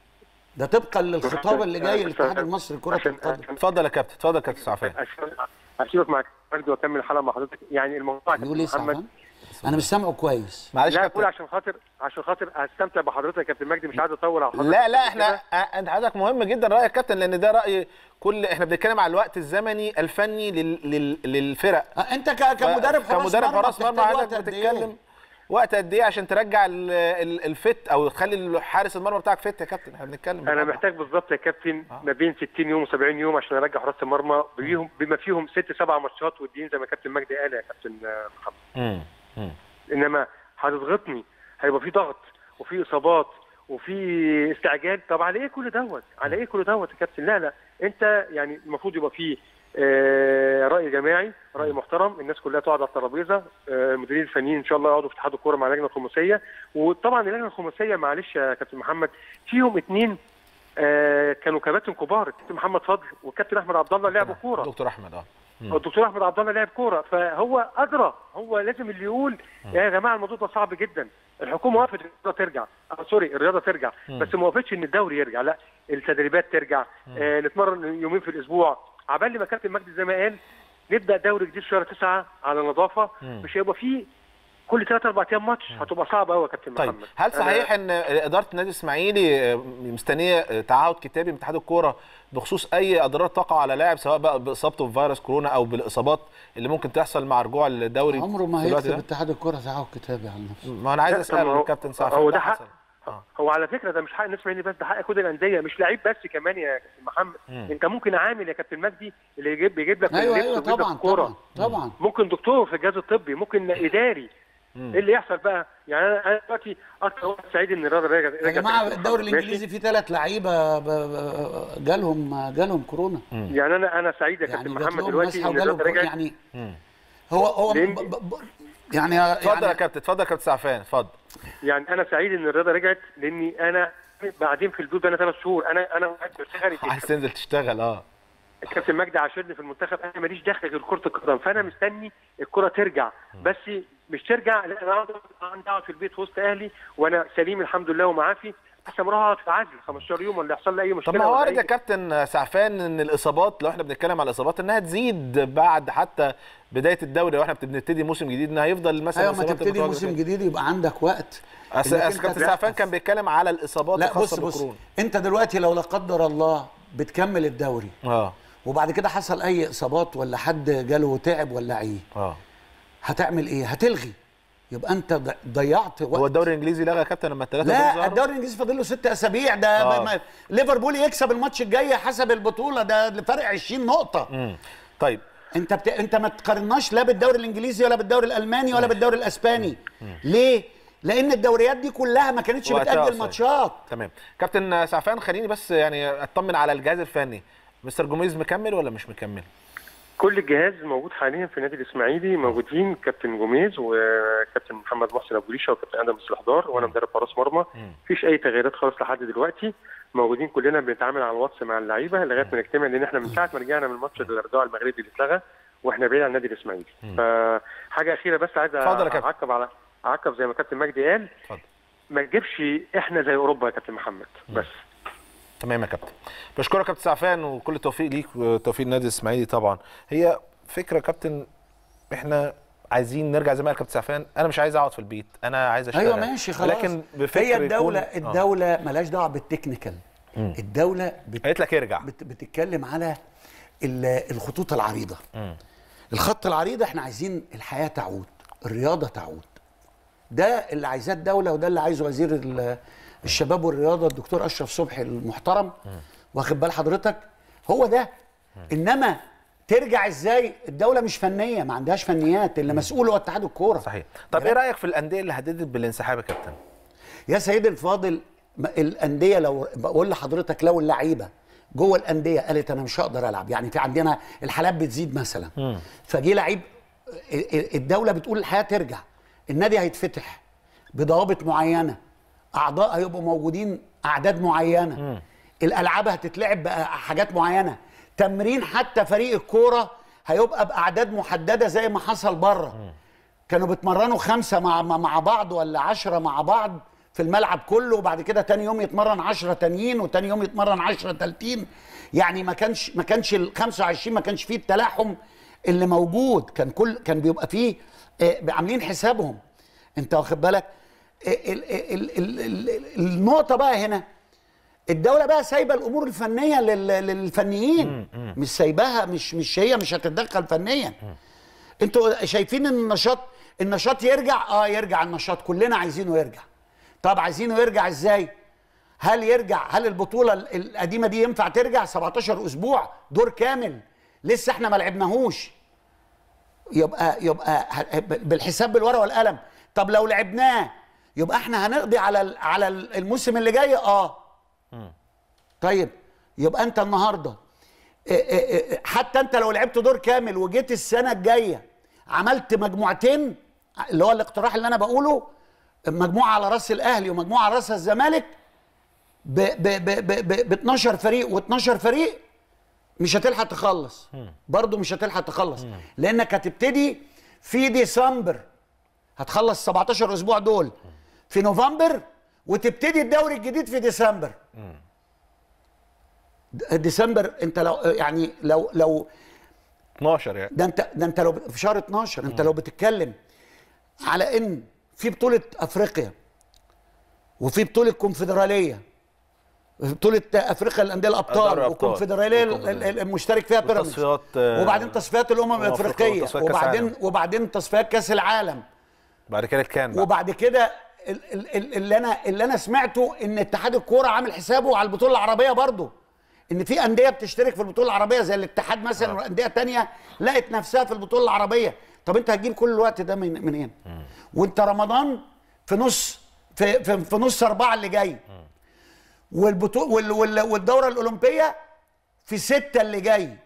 ده طبقا للخطاب اللي جاي للاتحاد المصري لكره عشان- القدم عشان- اتفضل يا كابتن اتفضل يا كابتن سعفان عشان هسيبك معاك برضه واكمل الحلقه مع حضرتك يعني الموضوع يا بيقول ايه كابتن محمد سعفان؟ انا مش سامعه كويس معلش لا يا اقول كابتن عشان خاطر عشان خاطر استمتع بحضرتك يا كابتن مجدي مش عايز اطول على حضرتك لا لا كده. احنا آه، انت حضرتك مهم جدا رايك يا كابتن لان ده راي كل احنا بنتكلم على الوقت الزمني الفني لل... لل... للفرق آه، انت ك- كمدرب حراس كمدرب مرمى حراس مرمى بتحتاج حضرتك وقت قد إيه؟ بتتكلم وقت قد ايه عشان ترجع ال- ال- الفت او تخلي حارس المرمى بتاعك فت يا كابتن احنا بنتكلم انا بالراحة. محتاج بالظبط يا كابتن ما بين 60 يوم و70 يوم عشان ارجع حراس المرمى بيهم بما فيهم ست سبع ماتشات وديين زي ما كابتن مجدي قال يا كابتن آه، محمد مم. مم. انما هتضغطني هيبقى في ضغط وفي اصابات وفي استعجال طب على ايه كل دوت على ايه كل دوت يا كابتن لا لا انت يعني المفروض يبقى في آه، راي جماعي راي محترم الناس كلها تقعد على الترابيزه آه، المديرين الفنيين ان شاء الله يقعدوا في اتحاد الكوره مع اللجنه الخماسيه وطبعا اللجنه الخماسيه معلش يا كابتن محمد فيهم اثنين كانوا كباتن كبار الكابتن محمد فضل والكابتن احمد عبد الله لعبوا كوره دكتور احمد اه الدكتور احمد عبد الله لاعب كوره فهو ادرى هو لازم اللي يقول يا جماعه الموضوع ده صعب جدا الحكومه وافقت ان الرياضه ترجع آه سوري الرياضه ترجع بس ما وافقتش ان الدوري يرجع لا التدريبات ترجع آه نتمرن يومين في الاسبوع عبال ما كابتن مجدي زي ما قال نبدا دوري جديد شهر تسعة على نظافه مش هيبقى فيه كل ثلاث اربع ايام ماتش هتبقى صعبه قوي يا كابتن طيب محمد هل أنا- صحيح ان اداره النادي الاسماعيلي آه، مستنيه آه، تعهد كتابي من اتحاد الكوره بخصوص اي اضرار تقع على لاعب سواء بقى باصابته بفيروس كورونا او بالاصابات اللي ممكن تحصل مع رجوع الدوري عمره ما في الوقت هيكتب ده؟ اتحاد الكره تعهد كتابي عن نفسه ما انا عايز لا، اسال طب هو- الكابتن سعفان هو ده ده حق حصل آه. هو على فكره ده مش حق الناس الاسماعيلي بس ده حق كل الانديه مش لعيب بس كمان يا كابتن محمد مم. انت ممكن عامل يا كابتن مجدي اللي يجيب بيجيب لك ايوه اللبس ايوه ويجيب لك طبعا الكوره طبعا طبعا ممكن دكتور في الجهاز الطبي ممكن اداري ايه اللي يحصل بقى يعني انا أنا دلوقتي اكتر واحد سعيد ان الرياضه رجعت يا جماعه رجعت. الدوري ماشي؟ الانجليزي فيه ثلاث لعيبه ب- ب- جالهم جالهم كورونا يعني انا انا سعيد يا كابتن يعني جات محمد لهم دلوقتي مسحه ان وجالهم الرياضه كورونا رجعت يعني هو هو ب- لأن- ب- ب- يعني اتفضل يا يعني كابتن اتفضل يا كابتن سعفان اتفضل يعني انا سعيد ان الرياضه رجعت لاني انا بعدين في البيوت بقى ثلاث شهور انا انا قاعد بشتغل عايز تنزل تشتغل اه الكابتن مجدي عاشرني في المنتخب انا ماليش دخل غير كره القدم فانا مستني الكره ترجع بس مش ترجع لا انا اقعد عندي اقعد في البيت في وسط اهلي وانا سليم الحمد لله ومعافي احسن ما اروح اقعد في عزل 15 يوم ولا يحصل لي اي مشكله طب ما هو ولا وارد أي- يا كابتن سعفان ان الاصابات لو احنا بنتكلم على الاصابات انها تزيد بعد حتى بدايه الدوري واحنا بنبتدي موسم جديد انها هيفضل مثلا ايوه ما الإصابات تبتدي المتواجدة موسم فيها. جديد يبقى عندك وقت اصل إنك أصل أنت كابتن تركز. سعفان كان بيتكلم على الاصابات لا بص الخاصه بص بالكورونا انت دلوقتي لو لا قدر الله بتكمل الدوري اه وبعد كده حصل اي اصابات ولا حد جاله تعب ولا عيه اه هتعمل ايه هتلغي يبقى انت ض- ضيعت وقت هو الدوري الانجليزي لغى يا كابتن لما الثلاثه لا الدوري الانجليزي فاضل له ست اسابيع ده آه. ما- ليفربول يكسب الماتش الجاي حسب البطوله ده فرق 20 نقطه امم طيب انت بت... انت ما تقارناش لا بالدوري الانجليزي ولا بالدوري الالماني ولا بالدوري الاسباني ليه لان الدوريات دي كلها ما كانتش وقتها بتاجل قصير. ماتشات تمام كابتن سعفان خليني بس يعني اطمن على الجهاز الفني مستر جوميز مكمل ولا مش مكمل كل الجهاز موجود حاليا في النادي الاسماعيلي موجودين كابتن جوميز وكابتن محمد محسن ابو ريشه وكابتن ادم الصلاحدار وانا مدرب حراس مرمى مفيش اي تغييرات خالص لحد دلوقتي موجودين كلنا بنتعامل على الواتس مع اللعيبه لغايه ما نجتمع لان احنا من ساعه ما رجعنا من ماتش الرداء المغربي اللي اتلغى واحنا بعيد عن النادي الاسماعيلي فحاجه اخيره بس عايز اتفضل يا كابتن. اعقب على اعقب زي ما كابتن مجدي قال اتفضل. ما تجيبش احنا زي اوروبا يا كابتن محمد بس تمام يا كابتن بشكرك يا كابتن سعفان وكل التوفيق ليك وتوفيق النادي الاسماعيلي طبعا هي فكره يا كابتن احنا عايزين نرجع زي ما قال كابتن سعفان انا مش عايز اقعد في البيت انا عايز اشتغل ايوه ماشي خلاص لكن بفكر هي الدوله يكون- آه. الدوله ملهاش دعوه بالتكنيكال الدوله بت... قالت لك ارجع بت... بتتكلم على ال- الخطوط العريضه الخط العريض احنا عايزين الحياه تعود الرياضه تعود ده اللي عايزاه الدوله وده اللي عايزه وزير ال- الشباب والرياضه الدكتور اشرف صبحي المحترم واخد بال حضرتك هو ده انما ترجع ازاي الدوله مش فنيه ما عندهاش فنيات اللي مسؤول هو اتحاد الكوره صحيح طب ايه رايك في الانديه اللي هددت بالانسحاب يا كابتن يا سيدي الفاضل ما- الانديه لو بقول لحضرتك لو اللعيبه جوه الانديه قالت انا مش هقدر العب يعني في عندنا الحالات بتزيد مثلا فجي لعيب ال- ال- الدوله بتقول الحياه ترجع النادي هيتفتح بضوابط معينه اعضاء هيبقوا موجودين اعداد معينه الالعاب هتتلعب بحاجات معينه تمرين حتى فريق الكوره هيبقى باعداد محدده زي ما حصل بره كانوا بيتمرنوا خمسة مع مع مع بعض ولا عشرة مع بعض في الملعب كله وبعد كده تاني يوم يتمرن عشرة تانيين وتاني يوم يتمرن عشرة تالتين يعني ما كانش ما كانش ال 25 ما كانش فيه التلاحم اللي موجود كان كل كان بيبقى فيه آه، عاملين حسابهم انت واخد بالك آه، ال- ال- ال- ال- ال- النقطة بقى هنا الدولة بقى سايبة الأمور الفنية لل- للفنيين مش سايباها مش مش هي مش هتتدخل فنيا انتوا شايفين ان النشاط النشاط يرجع اه يرجع النشاط كلنا عايزينه يرجع طب عايزينه يرجع ازاي هل يرجع هل البطوله ال- القديمه دي ينفع ترجع 17 اسبوع دور كامل لسه احنا ما لعبناهوش يبقى يبقى ه- بالحساب بالورقه والقلم طب لو لعبناه يبقى احنا هنقضي على ال- على ال- الموسم اللي جاي اه طيب يبقى انت النهارده إيه إيه إيه حتى انت لو لعبت دور كامل وجيت السنه الجايه عملت مجموعتين اللي هو الاقتراح اللي انا بقوله مجموعه على راس الاهلي ومجموعه على راس الزمالك ب ب ب ب ب ب 12 فريق و12 فريق مش هتلحق تخلص برضه مش هتلحق تخلص لانك هتبتدي في ديسمبر هتخلص 17 اسبوع دول في نوفمبر وتبتدي الدوري الجديد في ديسمبر د- ديسمبر انت لو يعني لو لو 12 يعني ده انت ده انت لو في شهر 12 انت لو بتتكلم على ان في بطوله افريقيا وفي بطوله كونفدراليه وفي بطوله افريقيا للانديه دوري الابطال الأبطال. والكونفدراليه ال- والكونفدرالية. ال- المشترك فيها بيراميدز وتصفيات، آه، وبعدين تصفيات الامم أمم أفريقيا الافريقيه وتصفيات كأس وبعدين العالم. وبعدين تصفيات كاس العالم بعد كده كان بقى. وبعد كده ال- ال- ال- اللي انا اللي انا سمعته ان اتحاد الكوره عامل حسابه على البطوله العربيه برضه ان في انديه بتشترك في البطوله العربيه زي الاتحاد مثلا آه. وانديه تانية لقت نفسها في البطوله العربيه طب انت هتجيب كل الوقت ده من منين وانت رمضان في نص في في, في نص اربعه اللي جاي والبطوله وال وال والدوره الاولمبيه في سته اللي جاي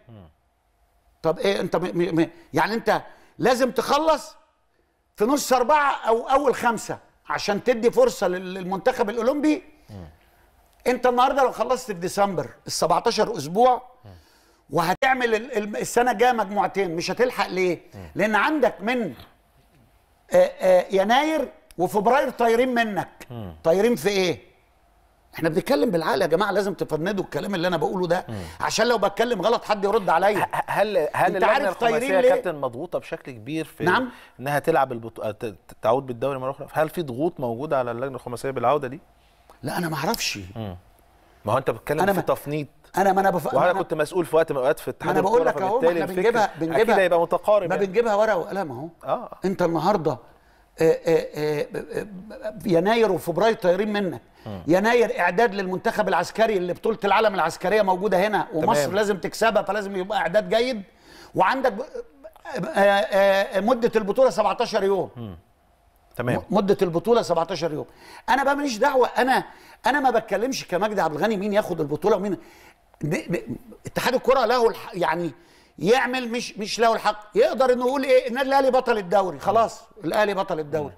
طب ايه انت م م م يعني انت لازم تخلص في نص أربعة أو أول خمسة عشان تدي فرصة لل- للمنتخب الأولمبي أنت النهاردة لو خلصت في ديسمبر ال 17 أسبوع وهتعمل ال- ال- السنة الجاية مجموعتين مش هتلحق ليه؟ لأن عندك من آه، آه، يناير وفبراير طايرين منك طايرين في إيه؟ احنا بنتكلم بالعقل يا جماعه لازم تفندوا الكلام اللي انا بقوله ده عشان لو بتكلم غلط حد يرد عليا ه- هل هل أنت اللجنه عارف طايرين الخماسيه يا ليه؟ كابتن مضغوطه بشكل كبير في نعم. انها تلعب البطو... ت- ت- تعود بالدوري مره اخرى هل في ضغوط موجوده على اللجنه الخماسيه بالعوده دي لا انا ما اعرفش ما هو انت بتتكلم أنا في ما- تفنيط انا ما انا بف... وانا أنا- كنت مسؤول في وقت من الاوقات في ما اتحاد انا بقول الكورة، لك اهو ما فبالتالي احنا الفكر بنجيبها بنجيبها اكيد هيبقى متقارب ما يعني. بنجيبها ورقه وقلم اهو اه انت النهارده آه، آه، آه، آه، يناير وفبراير طايرين منك يناير اعداد للمنتخب العسكري اللي بطوله العالم العسكريه موجوده هنا ومصر تمام. لازم تكسبها فلازم يبقى اعداد جيد وعندك ب- آه، آه، مده البطوله 17 يوم تمام مده البطوله 17 يوم انا بقى ماليش دعوه انا انا ما بتكلمش كمجدي عبد الغني مين ياخد البطوله ومين ن- ن- اتحاد الكره له الح... يعني يعمل مش مش له الحق يقدر انه يقول ايه النادي الاهلي بطل الدوري خلاص الاهلي بطل الدوري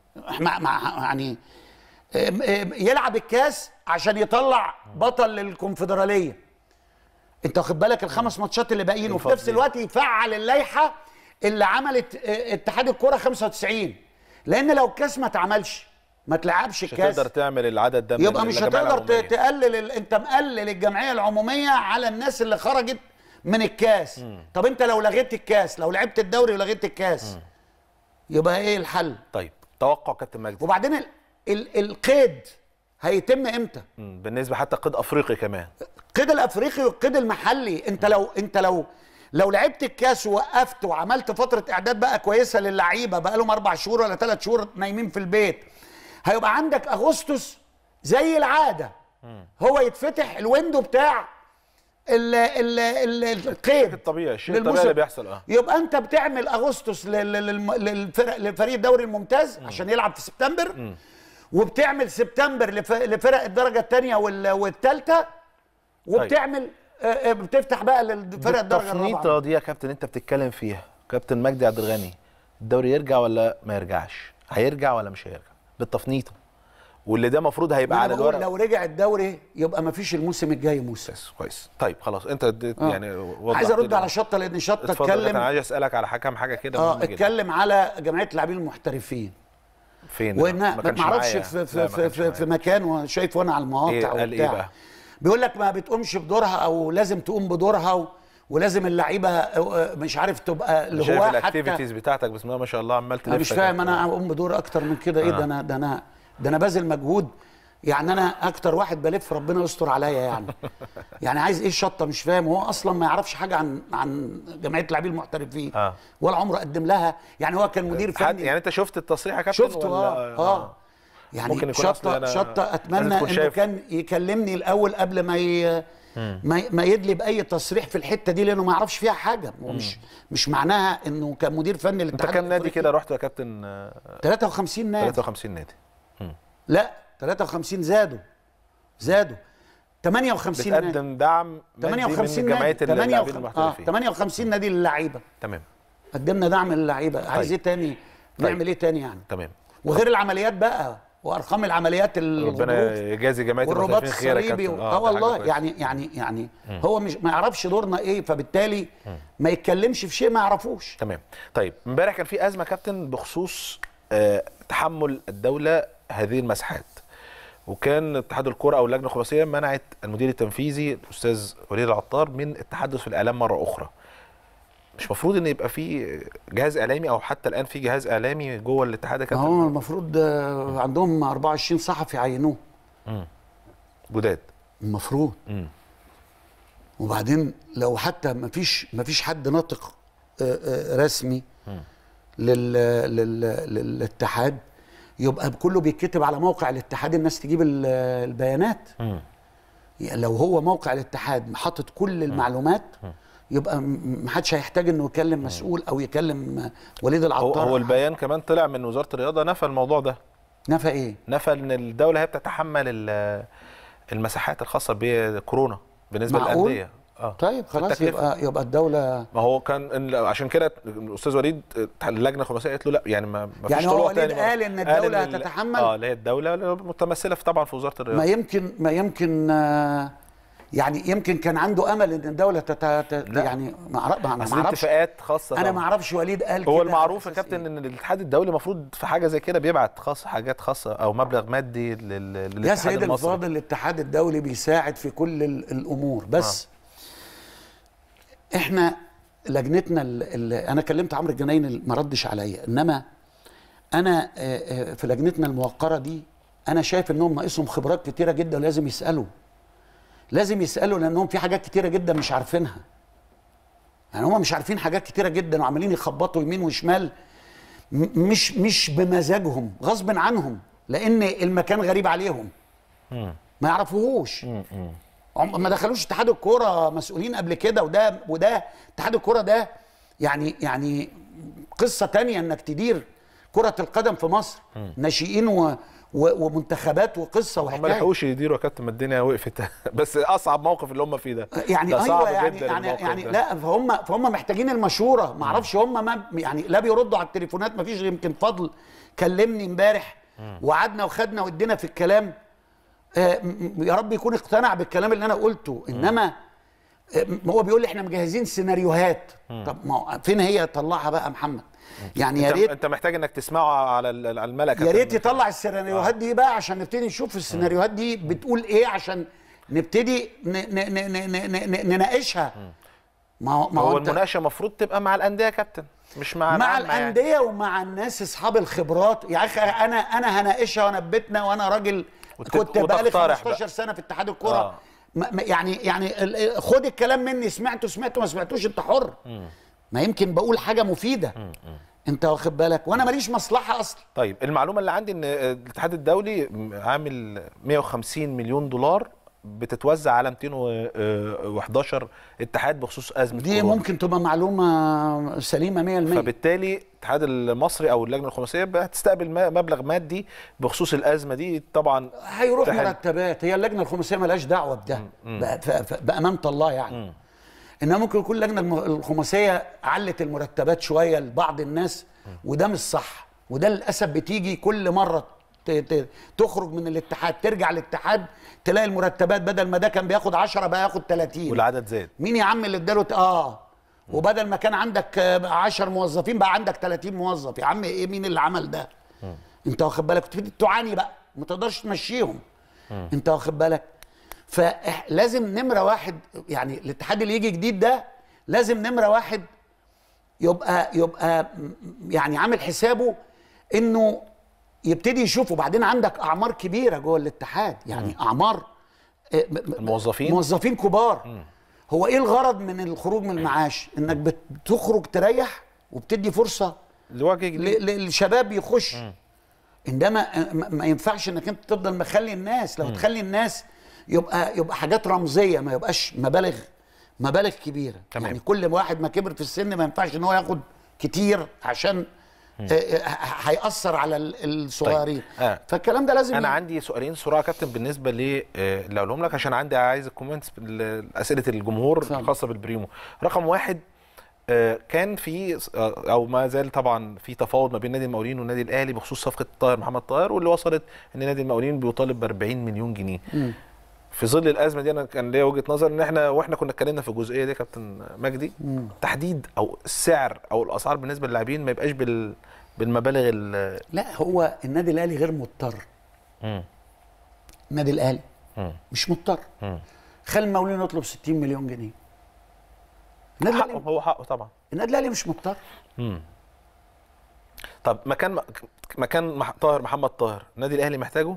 مع مع يعني ام- ام- يلعب الكاس عشان يطلع بطل للكونفدراليه انت واخد بالك الخمس ماتشات اللي باقيين وفي نفس الفضل. الوقت يفعل اللائحه اللي عملت اه، اتحاد الكوره 95 لان لو الكاس ما اتعملش ما تلعبش مش الكاس هتقدر تعمل العدد ده من يبقى مش الجمعية هتقدر ت- العمومية. تقلل ال... انت مقلل الجمعيه العموميه على الناس اللي خرجت من الكاس طب انت لو لغيت الكاس لو لعبت الدوري ولغيت الكاس يبقى ايه الحل طيب توقع كابتن مجدي وبعدين ال... ال... القيد هيتم امتى مم. بالنسبه حتى قيد افريقي كمان القيد الافريقي والقيد المحلي انت لو انت لو لو لعبت الكاس ووقفت وعملت فتره اعداد بقى كويسه للعيبه بقى لهم اربع شهور ولا ثلاث شهور نايمين في البيت هيبقى عندك اغسطس زي العاده هو يتفتح الويندو بتاع ال ال ال القيد الطبيعي الشيء للموسم. الطبيعي اللي بيحصل اه يبقى انت بتعمل اغسطس لل- للم- للفرق لفريق الدوري الممتاز عشان يلعب في سبتمبر وبتعمل سبتمبر لف- لفرق الدرجه الثانيه والثالثه وبتعمل آه، آه، بتفتح بقى للفرق الدرجه الرابعه التفنيطه دي يا كابتن انت بتتكلم فيها كابتن مجدي عبد الغني الدوري يرجع ولا ما يرجعش هيرجع ولا مش هيرجع بالتفنيطه واللي ده المفروض هيبقى أنا على بقول الورق لو رجع الدوري يبقى ما فيش الموسم الجاي موسم بس كويس طيب خلاص انت اديت آه. يعني وضحت عايز ارد لي. على شطه لان شطه اتفضل انا اتكلم عايز اسالك على حكم حاجه كده اه مهمة جدا. اتكلم على جمعيه اللاعبين المحترفين فين وانها ما ما كانش اعرفش معايا. في لا، في ما في, كانش في, معايا. في مكان وشايفه انا على المواقع إيه؟ قال إيه وبتاع. بقى؟ بيقول لك ما بتقومش بدورها او لازم تقوم بدورها و... ولازم اللعيبه آه، مش عارف تبقى اللي شايف هو حتى الاكتيفيتيز بتاعتك بسم الله ما شاء الله عمال تلف انا مش فاهم انا اقوم بدور اكتر من كده ايه آه. ده انا ده انا ده انا باذل مجهود يعني انا اكتر واحد بلف ربنا يستر عليا يعني يعني عايز ايه الشطه مش فاهم هو اصلا ما يعرفش حاجه عن عن جمعيه اللاعبين المحترفين آه. ولا عمره قدم لها يعني هو كان مدير حد فني يعني انت شفت التصريح يا كابتن شفته ولا اه اه يعني ممكن يكون أصلي شطه أنا شطه لازم اتمنى تكون انه شايف. كان يكلمني الاول قبل ما ي... ما ما يدلي باي تصريح في الحته دي لانه ما يعرفش فيها حاجه ومش مش معناها انه كان مدير فني انت للاتحاد كام نادي الأفريقي. كده رحت يا كابتن آه، 53 نادي 53 نادي لا 53 زادوا زادوا 58 نادي بتقدم دعم مادي 58 من جمعيه نادي اللاعبين 58 آه المحترفين 58 نادي للعيبه تمام قدمنا دعم للعيبه عايز طيب. ايه تاني نعمل ايه تاني يعني تمام وغير العمليات بقى وارقام العمليات الغضروف ربنا يجازي جمعيه والرباط المحترفين خير يا الصليبي كابتن اه ده حاجة والله كويسة. يعني يعني يعني هو مش ما يعرفش دورنا ايه فبالتالي ما يتكلمش في شيء ما يعرفوش تمام طيب امبارح كان في ازمه كابتن بخصوص آه تحمل الدوله هذه المساحات وكان اتحاد الكره او اللجنه الخماسيه منعت المدير التنفيذي الاستاذ وليد العطار من التحدث في الاعلام مره اخرى مش مفروض ان يبقى في جهاز اعلامي او حتى الان في جهاز اعلامي جوه الاتحاد يا ما كابتن هو المفروض آه، عندهم 24 صحفي عينوه جداد المفروض مم. وبعدين لو حتى ما فيش ما فيش حد ناطق آه، آه، رسمي لل لل للاتحاد يبقى كله بيتكتب على موقع الاتحاد الناس تجيب ال- البيانات مم. يعني لو هو موقع الاتحاد حاطط كل المعلومات يبقى م- ما حدش هيحتاج انه يكلم مسؤول او يكلم وليد هو, العطار هو البيان كمان طلع من وزاره الرياضه نفى الموضوع ده نفى ايه نفى ان الدوله هي بتتحمل ال- المساحات الخاصه بكورونا بالنسبه معقول؟ للانديه اه طيب خلاص التكلفة. يبقى يبقى الدوله ما هو كان إن- عشان كده الاستاذ وليد اللجنه الخماسيه قالت له لا يعني ما ما فيش يعني هو طلوع وليد تاني بقى. قال إن الدولة ال- هتتحمل؟ اه اللي هي الدوله متمثله في طبعا في وزاره ما الرياضه يمكن ما يمكن آه، يعني يمكن كان عنده امل ان الدوله تت... ت- لا. يعني ما أعرف- ما- انا اصل ما اعرفش اتفاقات خاصه انا طبعاً. ما اعرفش وليد قال هو كده المعروف يا على أساس كابتن إيه. ان الاتحاد الدولي المفروض في حاجه زي كده بيبعت خاص حاجات خاصه او مبلغ مادي لل- للاتحاد يا سيدي المصري الفاضل الاتحاد الدولي بيساعد في كل ال- الامور بس آه. احنا لجنتنا اللي انا كلمت عمرو الجناين ما ردش عليا انما انا آه، آه، في لجنتنا الموقره دي انا شايف انهم ناقصهم خبرات كتيره جدا ولازم يسالوا لازم يسالوا لانهم في حاجات كتيره جدا مش عارفينها يعني هم مش عارفين حاجات كتيره جدا وعمالين يخبطوا يمين وشمال م- مش مش بمزاجهم غصب عنهم لان المكان غريب عليهم ما يعرفوهوش عم- ما دخلوش اتحاد الكوره مسؤولين قبل كده وده وده اتحاد الكوره ده يعني يعني قصه تانية انك تدير كره القدم في مصر ناشئين و و- ومنتخبات وقصه هم ما وحكايه لحقوش يديروا يا كابتن ما الدنيا وقفت بس اصعب موقف اللي هم فيه ده يعني ده صعب ايوه يعني جدا يعني الموقف يعني ده. لا فهم فهم محتاجين المشوره ما اعرفش هم ما يعني لا بيردوا على التليفونات ما فيش يمكن فضل كلمني امبارح وقعدنا وخدنا وادينا في الكلام آه، م- م- يا رب يكون اقتنع بالكلام اللي انا قلته انما آه، م- هو بيقول لي احنا مجهزين سيناريوهات طب ما هو فين هي طلعها بقى يا محمد يعني يا انت, ريت انت محتاج انك تسمعه على ال- على الملأ يا كابتن. ريت يطلع السيناريوهات دي بقى عشان نبتدي نشوف السيناريوهات دي بتقول ايه عشان نبتدي ن- ن- ن- ن- ن- ن- نناقشها ما هو ما هو هو أنت- المناقشه المفروض تبقى مع الانديه يا كابتن مش مع مع العامة يعني. الانديه ومع الناس اصحاب الخبرات يا اخي انا انا هناقشها وانا في بيتنا وانا راجل وت- كنت بقالي وتقترح 15 بقى. سنه في اتحاد الكره آه. ما ما- يعني يعني ال- خد الكلام مني سمعته سمعته ما سمعتوش انت حر ما يمكن بقول حاجه مفيده انت واخد بالك وانا ماليش مصلحه اصلا طيب المعلومه اللي عندي ان الاتحاد الدولي عامل 150 مليون دولار بتتوزع على 211 اتحاد بخصوص ازمه دي كورونا. ممكن تبقى معلومه سليمه 100% فبالتالي الاتحاد المصري او اللجنه الخماسيه هتستقبل ما- مبلغ مادي بخصوص الازمه دي طبعا هيروح تحل. مرتبات هي اللجنه الخماسيه مالهاش دعوه بده بقى- ف- ف- بامانه الله يعني انما ممكن يكون اللجنه الم- الخماسيه علت المرتبات شويه لبعض الناس وده مش صح وده للاسف بتيجي كل مره ت- ت- تخرج من الاتحاد ترجع الاتحاد تلاقي المرتبات بدل ما ده كان بياخد 10 بقى ياخد 30 والعدد زاد مين يا عم اللي اداله ت- اه وبدل ما كان عندك 10 موظفين بقى عندك 30 موظف يا عم ايه مين اللي عمل ده انت واخد بالك تبتدي تعاني بقى ما تقدرش تمشيهم انت واخد بالك فلازم نمره واحد يعني الاتحاد اللي يجي جديد ده لازم نمره واحد يبقى يبقى م- يعني عامل حسابه انه يبتدي يشوف وبعدين عندك اعمار كبيره جوه الاتحاد يعني اعمار آه، م- م- الموظفين موظفين كبار هو ايه الغرض من الخروج من المعاش انك بتخرج تريح وبتدي فرصه لوجه جديد ل- للشباب يخش انما ما ما ينفعش انك انت تفضل مخلي الناس لو تخلي الناس يبقى يبقى حاجات رمزيه ما يبقاش مبالغ مبالغ كبيره تمام. يعني كل واحد ما كبر في السن ما ينفعش ان هو ياخد كتير عشان آه، آه، ه- هيأثر على ال- الصغيرين آه. فالكلام ده لازم انا ي- عندي سؤالين سرعه يا كابتن بالنسبه ل آه، اللي اقولهم لك عشان عندي عايز الكومنتس اسئله الجمهور اتفضل. الخاصه بالبريمو رقم واحد آه، كان في آه، او ما زال طبعا في تفاوض ما بين نادي المقاولين والنادي الاهلي بخصوص صفقه طاهر محمد طاهر واللي وصلت ان نادي المقاولين بيطالب ب 40 مليون جنيه في ظل الازمه دي انا كان ليا وجهه نظر ان احنا واحنا كنا اتكلمنا في الجزئيه دي يا كابتن مجدي تحديد او السعر او الاسعار بالنسبه للاعبين ما يبقاش بال بالمبالغ ال لا هو النادي الاهلي غير مضطر مم. النادي الاهلي مم. مش مضطر مم. خلي المقاولين يطلب 60 مليون جنيه النادي حقه الاهلي هو حقه طبعا النادي الاهلي مش مضطر طب مكان مكان مح- طاهر محمد طاهر النادي الاهلي محتاجه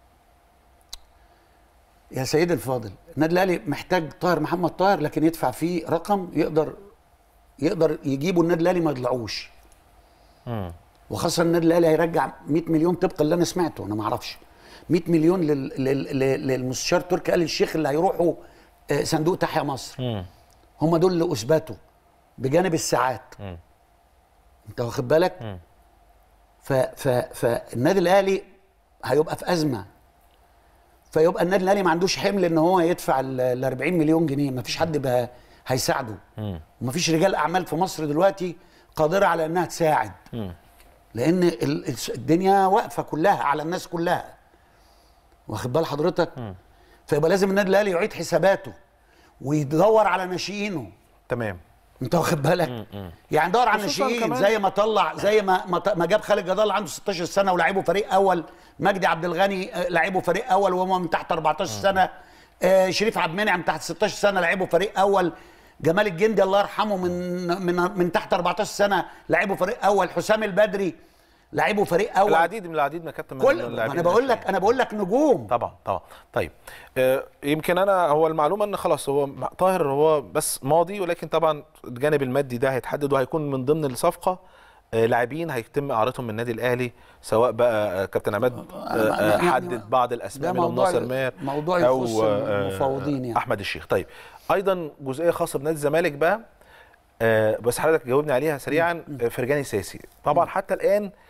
يا سيدي الفاضل النادي الاهلي محتاج طاهر محمد طاهر لكن يدفع فيه رقم يقدر يقدر يجيبه النادي الاهلي ما يطلعوش وخاصه النادي الاهلي هيرجع 100 مليون طبقا اللي انا سمعته انا ما اعرفش 100 مليون لل... لل... لل... للمستشار تركي آل الشيخ اللي هيروحوا آه، صندوق تحيا مصر هم دول اللي اثبتوا بجانب الساعات انت واخد بالك ف... ف... فالنادي الاهلي هيبقى في ازمه فيبقى النادي الاهلي ما عندوش حمل ان هو يدفع ال 40 مليون جنيه ما فيش حد بقى هيساعده وما فيش رجال اعمال في مصر دلوقتي قادره على انها تساعد لان ال- الس- الدنيا واقفه كلها على الناس كلها واخد بال حضرتك فيبقى لازم النادي الاهلي يعيد حساباته ويدور على ناشئينه تمام انت واخد بالك يعني دور على خصوصاً الناشئين كمان- زي ما طلع زي ما ما, ط- ما جاب خالد جدال عنده 16 سنه ولعبه فريق اول مجدي عبد الغني آه، لعبه فريق اول وهو من تحت 14 سنه آه شريف عبد المنعم تحت 16 سنه لعبه فريق اول جمال الجندي الله يرحمه من من من تحت 14 سنه لعبه فريق اول حسام البدري لعبه فريق اول العديد من العديد من كابتن من كل اللاعبين انا بقول لك انا بقول لك نجوم طبعا طبعا طيب آه، يمكن انا هو المعلومه ان خلاص هو طاهر هو بس ماضي ولكن طبعا الجانب المادي ده هيتحدد وهيكون من ضمن الصفقه آه، لاعبين هيتم اعارتهم من النادي الاهلي سواء بقى آه، كابتن عماد آه، آه، يعني حدد بعض الاسماء ده منهم موضوع- ناصر ماهر موضوع او يخص آه، المفاوضين يعني. احمد الشيخ طيب ايضا جزئيه خاصه بنادي الزمالك بقى آه، بس حضرتك جاوبني عليها سريعا آه، فرجاني ساسي طبعا حتى الان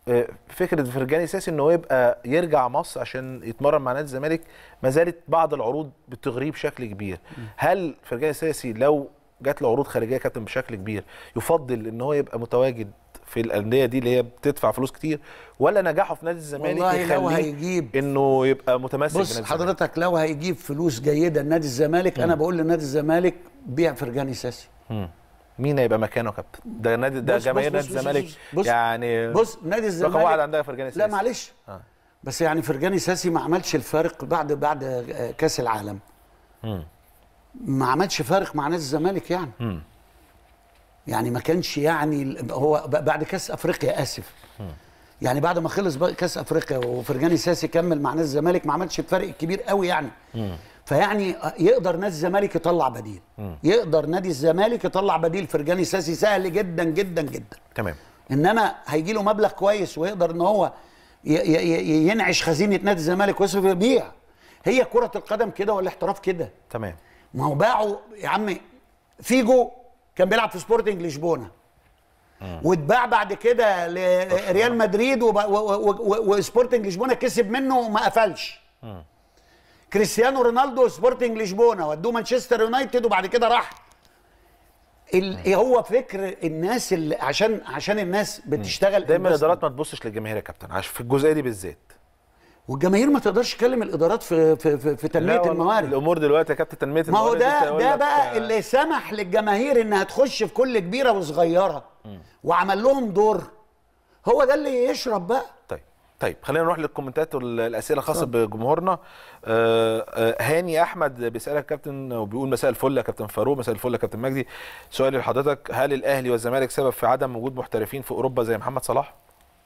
آه، فكره فرجاني ساسي ان هو يبقى يرجع مصر عشان يتمرن مع نادي الزمالك ما زالت بعض العروض بتغريه بشكل كبير هل فرجاني ساسي لو جات له عروض خارجيه كابتن بشكل كبير يفضل ان هو يبقى متواجد في الانديه دي اللي هي بتدفع فلوس كتير ولا نجاحه في نادي الزمالك والله لو يخليه هيجيب انه يبقى متمسك بص بنادي الزمالك؟ حضرتك لو هيجيب فلوس جيده لنادي الزمالك انا بقول لنادي الزمالك بيع فرجاني ساسي مم. مين هيبقى مكانه يا كابتن ده نادي ده بص- جماهير بص- نادي بص- بص- الزمالك بص- بص- يعني بص نادي الزمالك رقم واحد عندها فرجاني ساسي لا معلش آه. بس يعني فرجاني ساسي ما عملش الفارق بعد بعد آه، كاس العالم مم. ما عملش فارق مع نادي الزمالك يعني مم. يعني ما كانش يعني ال- هو ب- بعد كاس افريقيا اسف يعني بعد ما خلص بقى كاس افريقيا وفرجاني ساسي كمل مع نادي الزمالك ما عملش الفرق الكبير قوي يعني فيعني يقدر نادي الزمالك يطلع بديل يقدر نادي الزمالك يطلع بديل فرجاني ساسي سهل جدا جدا جدا تمام انما هيجي له مبلغ كويس ويقدر ان هو ي- ي- ي- ينعش خزينه نادي الزمالك ويصرف يبيع هي كره القدم كده والاحتراف كده تمام ما هو باعوا يا عمي فيجو كان بيلعب في سبورتنج لشبونه واتباع بعد كده لريال مدريد وب- و- و- و- وسبورتنج لشبونه كسب منه وما قفلش كريستيانو رونالدو سبورتنج لشبونه ودوه مانشستر يونايتد وبعد كده راح ال- هو فكر الناس اللي عشان عشان الناس بتشتغل دايما investment. الادارات ما تبصش للجماهير يا كابتن عشان في الجزئيه دي بالذات والجماهير ما تقدرش تكلم الادارات في في في, في لا تنميه والله، الموارد الامور دلوقتي يا كابتن تنميه ما هو الموارد لسه ده يقول ده لك، بقى آه، اللي سمح للجماهير انها تخش في كل كبيره وصغيره وعمل لهم دور هو ده اللي يشرب بقى طيب طيب خلينا نروح للكومنتات والاسئله الخاصه بجمهورنا آه، آه، هاني احمد بيسالك يا كابتن وبيقول مساء الفل يا كابتن فاروق مساء الفل يا كابتن مجدي سؤالي لحضرتك هل الاهلي والزمالك سبب في عدم وجود محترفين في اوروبا زي محمد صلاح؟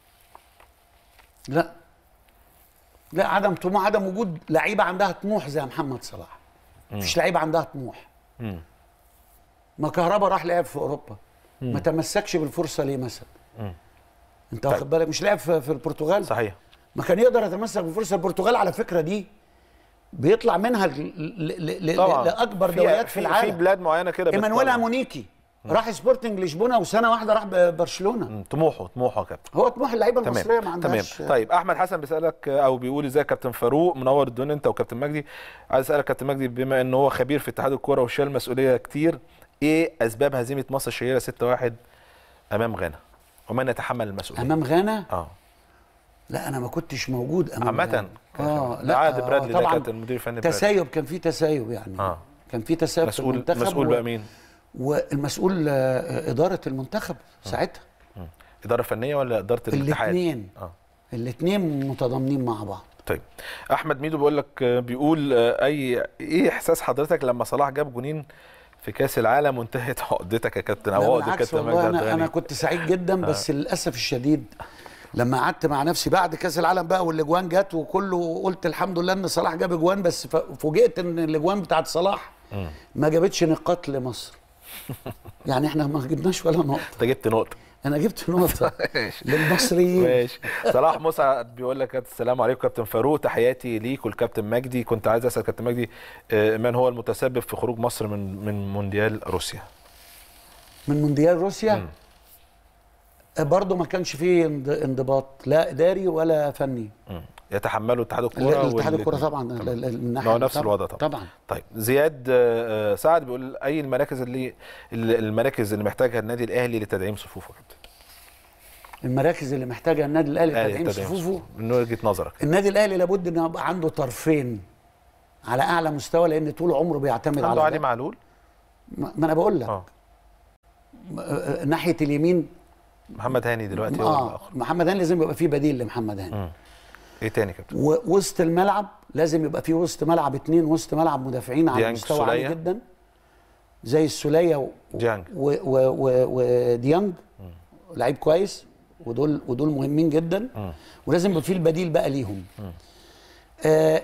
لا لا عدم طموح عدم وجود لعيبه عندها طموح زي محمد صلاح مفيش لعيبه عندها طموح مم. ما كهربا راح لعب في اوروبا ما تمسكش بالفرصه ليه مثلا انت طيب. واخد بالك مش لعب في, في البرتغال صحيح ما كان يقدر يتمسك بالفرصه البرتغال على فكره دي بيطلع منها ل- ل- ل- طبعا لاكبر دوريات في العالم في بلاد معينه كده ايمانويل بتطلع. مونيكي راح سبورتنج لشبونه وسنه واحده راح ب- برشلونه مم، طموحه طموحه يا كابتن هو طموح اللعيبه تمام المصريه ما تمام عندهاش طيب احمد حسن بيسالك او بيقول ازاي يا كابتن فاروق منور الدنيا انت وكابتن مجدي عايز اسالك كابتن مجدي بما ان هو خبير في اتحاد الكوره وشال مسؤوليه كتير ايه اسباب هزيمه مصر الشهيره 6-1 امام غانا ومن يتحمل المسؤوليه امام غانا اه لا انا ما كنتش موجود امام عامة غانا. كان- اه ده لا عادل آه، برادلي ده طبعا كابتن المدير الفني برادلي. تسايب كان في تسايب يعني آه. كان في تسايب في مسؤول المنتخب مسؤول و- بقى مين؟ والمسؤول آه، اداره المنتخب ساعتها اداره فنيه ولا اداره الاتحاد؟ الاثنين اه الاثنين متضامنين مع بعض طيب احمد ميدو بيقول لك بيقول آه، اي ايه احساس حضرتك لما صلاح جاب جونين في كاس العالم وانتهت عقدتك يا كابتن لا او عقده بالعكس كابتن والله مجدي انا عبد انا الغني كنت سعيد جدا بس للاسف الشديد لما قعدت مع نفسي بعد كاس العالم بقى والاجوان جت وكله قلت الحمد لله ان صلاح جاب اجوان بس ف- فوجئت ان الاجوان بتاعت صلاح ما جابتش نقاط لمصر يعني احنا ما جبناش ولا نقطه انت جبت نقطه انا جبت نقطه ماشي للمصريين ماشي صلاح مسعد بيقول لك السلام عليكم كابتن فاروق تحياتي ليك والكابتن مجدي كنت عايز اسال كابتن مجدي آه، من هو المتسبب في خروج مصر من من مونديال روسيا من مونديال روسيا برضه ما كانش فيه انض- انضباط لا اداري ولا فني مم. يتحملوا اتحاد الكوره الاتحاد الكوره والاتنين. طبعا ال- ال- ال- من ما ناحيه هو نفس طبعاً- الوضع طبعا طبعا طيب زياد آه، آه، سعد بيقول اي المراكز اللي اللي- المراكز اللي محتاجها النادي الاهلي لتدعيم صفوفه يا كابتن المراكز اللي محتاجها النادي الاهلي الأهلي تدعيم لتدعيم صفوفه من وجهه نظرك النادي الاهلي لابد ان يبقى عنده طرفين على اعلى مستوى لان طول عمره بيعتمد عنده على علي ده. معلول ما ما انا بقول لك اه آه، ناحيه اليمين محمد هاني دلوقتي هو اه الاخر محمد هاني لازم يبقى فيه بديل لمحمد هاني ايه تاني يا كابتن ووسط الملعب لازم يبقى فيه وسط ملعب اتنين وسط ملعب مدافعين على ديانج مستوى عالي سولية. جدا زي السوليه و... ديانج. و... و... و... وديانج لعيب كويس ودول ودول مهمين جدا ولازم يبقى فيه البديل بقى ليهم آه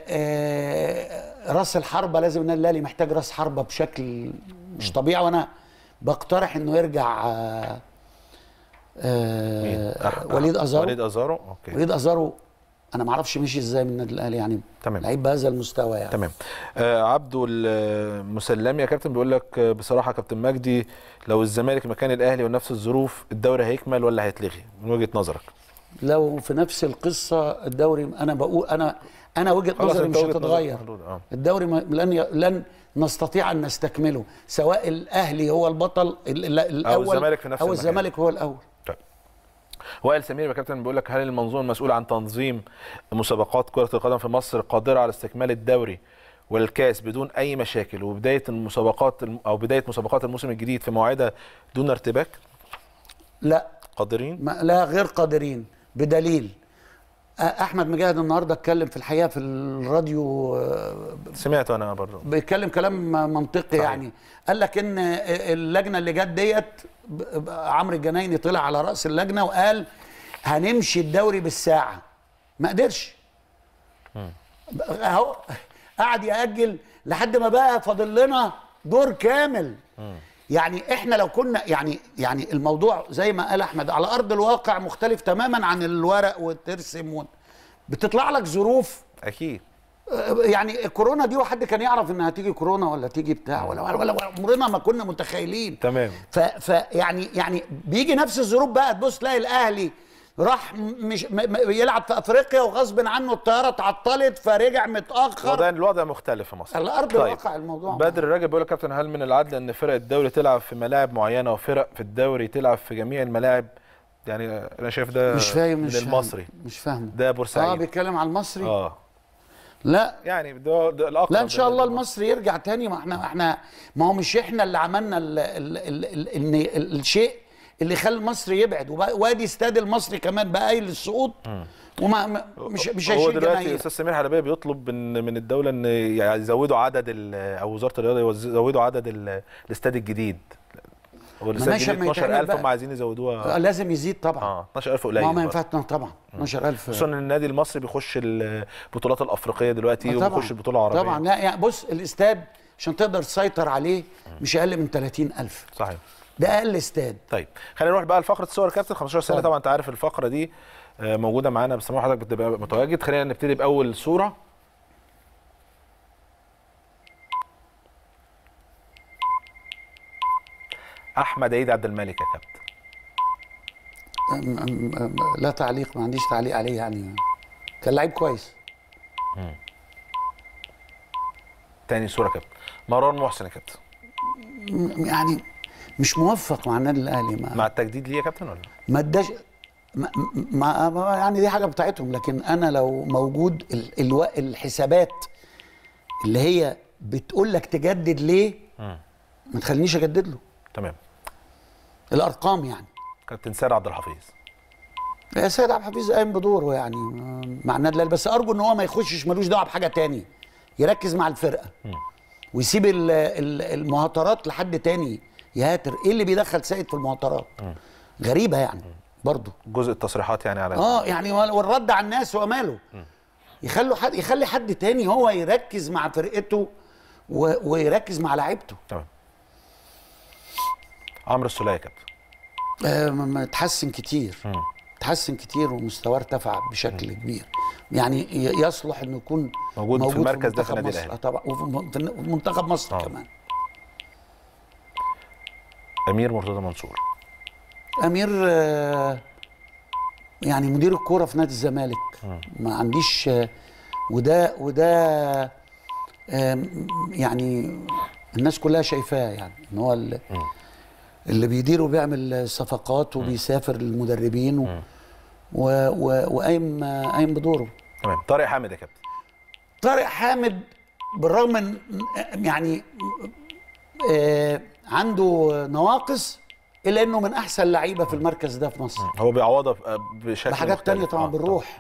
آه راس الحربه لازم النادي الاهلي محتاج راس حربه بشكل مش طبيعي وانا بقترح انه يرجع آه آه أح- وليد ازارو وليد ازارو اوكي وليد ازارو انا ما اعرفش مشي ازاي من النادي الاهلي يعني تمام. لعيب بهذا المستوى يعني تمام آه عبده المسلمي يا كابتن بيقول لك آه، بصراحه يا كابتن مجدي لو الزمالك مكان الاهلي ونفس الظروف الدوري هيكمل ولا هيتلغي من وجهه نظرك لو في نفس القصه الدوري انا بقول انا انا وجهه خلاص نظري أنت مش وجهة نظرك هتتغير محدودة، آه. الدوري ما- لن ي- لن نستطيع ان نستكمله سواء الاهلي هو البطل ال- ال- الاول الزمالك في نفس او المكان. الزمالك هو الاول طيب وائل سمير يا كابتن بيقول لك هل المنظومه المسؤوله عن تنظيم مسابقات كره القدم في مصر قادره على استكمال الدوري والكاس بدون اي مشاكل وبدايه المسابقات الم- او بدايه مسابقات الموسم الجديد في موعدها دون ارتباك لا قادرين ما لا غير قادرين بدليل أ- احمد مجاهد النهارده اتكلم في الحقيقه في الراديو آه، سمعت انا برضه بيتكلم كلام منطقي صحيح. يعني قال لك ان اللجنه اللي جت ديت ب- ب- عمرو الجنايني طلع على راس اللجنه وقال هنمشي الدوري بالساعه ما قدرش اهو قعد ياجل لحد ما بقى فاضل لنا دور كامل يعني احنا لو كنا يعني يعني الموضوع زي ما قال احمد على ارض الواقع مختلف تماما عن الورق وترسم و... بتطلع لك ظروف اكيد يعني الكورونا دي وحد كان يعرف انها تيجي كورونا ولا تيجي بتاع ولا ولا, ولا عمرنا ما كنا متخيلين تمام ف, ف يعني يعني بيجي نفس الظروف بقى تبص تلاقي الاهلي راح م- مش م م يلعب في افريقيا وغصب عنه الطياره اتعطلت فرجع متاخر وضع الوضع مختلف في مصر على ارض طيب. الواقع الموضوع بدر الراجل بيقول لك كابتن هل من العدل ان فرق الدوري تلعب في ملاعب معينه وفرق في الدوري تلعب في جميع الملاعب يعني انا شايف ده مش فاهم من مش فاهم المصري مش فاهمه ده اه بورسعيد بيتكلم على المصري اه لا يعني ده, ده الاقرب لا ان شاء الله بالنسبة المصري يرجع تاني ما احنا احنا ما هو مش احنا اللي عملنا ال ال ال ال ال ال الشيء اللي خلى المصري يبعد وبقى- وادي استاد المصري كمان بقى قايل للسقوط وما ما- مش مش هو هيشيل دلوقتي جماهير استاذ سمير حلبيه بيطلب من من الدوله ان يعني يزودوا عدد ال- او وزاره الرياضه يزودوا عدد ال- الاستاد الجديد هو الاستاد ماشي، الجديد ما يتعمل 12000 بقى. هم عايزين يزودوها آه، لازم يزيد طبعا اه 12000 قليل ما هو ما برضه. ينفعش طبعا 12000 خصوصا ان النادي المصري بيخش البطولات الافريقيه دلوقتي آه، طبعا وبيخش البطوله العربيه طبعا لا يعني بص الاستاد عشان تقدر تسيطر عليه مش اقل من 30000 صحيح ده اقل استاد طيب خلينا نروح بقى لفقره الصور كابتن 15 سنه اتفضل. طبعا انت عارف الفقره دي آه، موجوده معانا بس حضرتك بتبقى متواجد خلينا نبتدي باول صوره احمد عيد عبد الملك يا كابتن أم- أم- أم- لا تعليق ما عنديش تعليق عليه يعني كان لعيب كويس تاني صوره كابتن مروان محسن يا كابتن م- يعني مش موفق مع النادي الاهلي ما مع التجديد ليه يا كابتن ولا ما اداش ما ما ما- يعني دي حاجه بتاعتهم لكن انا لو موجود ال ال الحسابات اللي هي بتقول لك تجدد ليه ما تخلينيش اجدد له تمام الارقام يعني كابتن سيد عبد الحفيظ يا سيد عبد الحفيظ قايم بدوره يعني آه، مع النادي الاهلي بس ارجو ان هو ما يخشش ملوش دعوه بحاجه تاني يركز مع الفرقه ويسيب ال- ال- المهاترات لحد تاني يهاتر ايه اللي بيدخل سيد في المهاترات غريبه يعني برضه جزء التصريحات يعني على اه يعني وال- والرد على الناس هو ماله يخلوا حد يخلي حد تاني هو يركز مع فرقته و... ويركز مع لعيبته تمام عمرو السوليه يا كابتن آه م- م- اتحسن كتير اتحسن كتير ومستواه ارتفع بشكل كبير يعني ي- يصلح انه يكون موجود في المركز ده في منتخب النادي مصر. الأهلي. آه طبعا وفي م- في ن- في منتخب مصر آه. كمان امير مرتضى منصور امير آه، يعني مدير الكوره في نادي الزمالك ما عنديش آه، وده وده آم، يعني الناس كلها شايفاه يعني ان هو ال- اللي بيدير وبيعمل صفقات وبيسافر للمدربين و- و- و- وقايم آه، قايم بدوره تمام طارق حامد يا كابتن طارق حامد بالرغم من يعني آه، عنده نواقص الا انه من احسن لعيبه في المركز ده في مصر هو بيعوضها ب- بشكل بحاجات مختلف. تانية طبعا آه، بالروح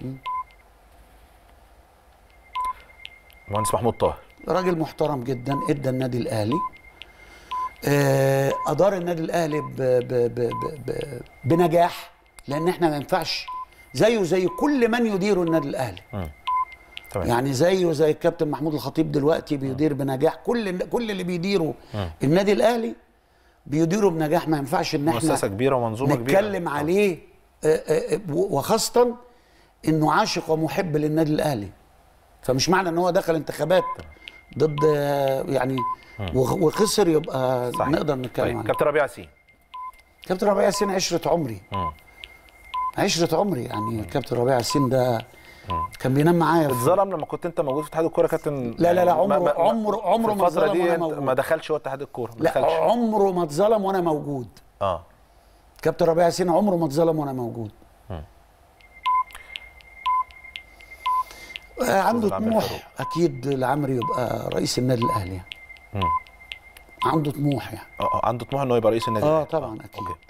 مهندس محمود طاهر راجل محترم جدا ادى النادي الاهلي آه، ادار النادي الاهلي ب ب ب ب ب بنجاح لان احنا ما ينفعش زيه زي كل من يدير النادي الاهلي تمام يعني زيه زي الكابتن محمود الخطيب دلوقتي بيدير بنجاح كل كل اللي بيديروا النادي الاهلي بيديروا بنجاح ما ينفعش ان احنا مؤسسه كبيره ومنظومه كبيره نتكلم عليه آه، آه، آه، وخاصة انه عاشق ومحب للنادي الاهلي فمش معنى ان هو دخل انتخابات ضد آه، يعني وخ- وخسر يبقى صحيح. نقدر نتكلم طيب عنه كابتن ربيع ياسين كابتن ربيع ياسين عشرة عمري عشره عمري يعني كابتن ربيع ياسين ده كان بينام معايا في- اتظلم لما كنت انت موجود في اتحاد الكوره يا كابتن لا، لا، لا، يعني ما- عمره- ما- ما- عمره- عمره في ما الفتره اتظلم دي وأنا انت موجود. ما دخلش هو اتحاد الكوره ما لا دخلش عمره ما اتظلم وانا موجود اه كابتن ربيع ياسين عمره ما اتظلم وانا موجود آه، عنده العمري طموح فاروق. اكيد العمري يبقى رئيس النادي الاهلي يعني. عنده طموح يعني اه آه، عنده طموح انه يبقى رئيس النادي اه الأهلي. طبعا اكيد اوكي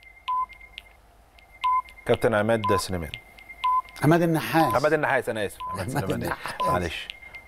كابتن عماد سليمان عماد النحاس عماد النحاس انا اسف عماد عماد سليمان النحاس. معلش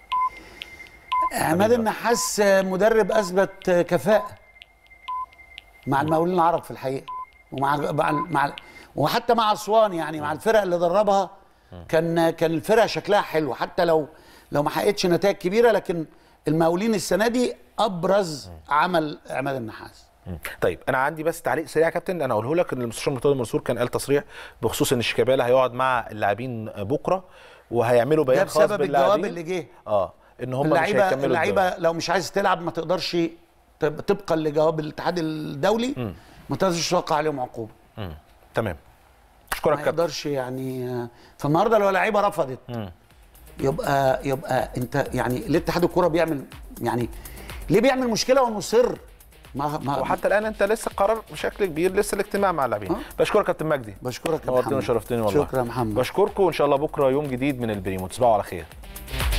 عماد النحاس مدرب اثبت كفاءه مع المقاولين العرب في الحقيقه ومع مع مع وحتى مع اسوان يعني مع الفرق اللي دربها كان كان الفرق شكلها حلو حتى لو لو ما حققتش نتائج كبيره لكن المقاولين السنه دي ابرز عمل عماد النحاس مم. طيب انا عندي بس تعليق سريع يا كابتن انا اقوله لك ان المستشار مرتضى منصور كان قال تصريح بخصوص ان شيكابالا هيقعد مع اللاعبين بكره وهيعملوا ده بيان خاص بسبب الجواب باللاعبين اللي جه اه ان هم مش اللعيبه هيكملوا اللعيبه الدوري. لو مش عايز تلعب ما تقدرش طب- طبقا لجواب الاتحاد الدولي ما تقدرش توقع عليهم عقوبه مم. تمام اشكرك ما كابتن يقدرش يعني فالنهارده لو لعيبه رفضت يبقى يبقى انت يعني ليه اتحاد الكوره بيعمل يعني ليه بيعمل مشكله ومصر ما ما وحتى الان انت لسه قرار بشكل كبير لسه الاجتماع مع اللاعبين آه. بشكرك كابتن مجدي بشكرك يا نورتني محمد وشرفتني والله شكرا يا محمد بشكركم وان شاء الله بكره يوم جديد من البريمو تصبحوا على خير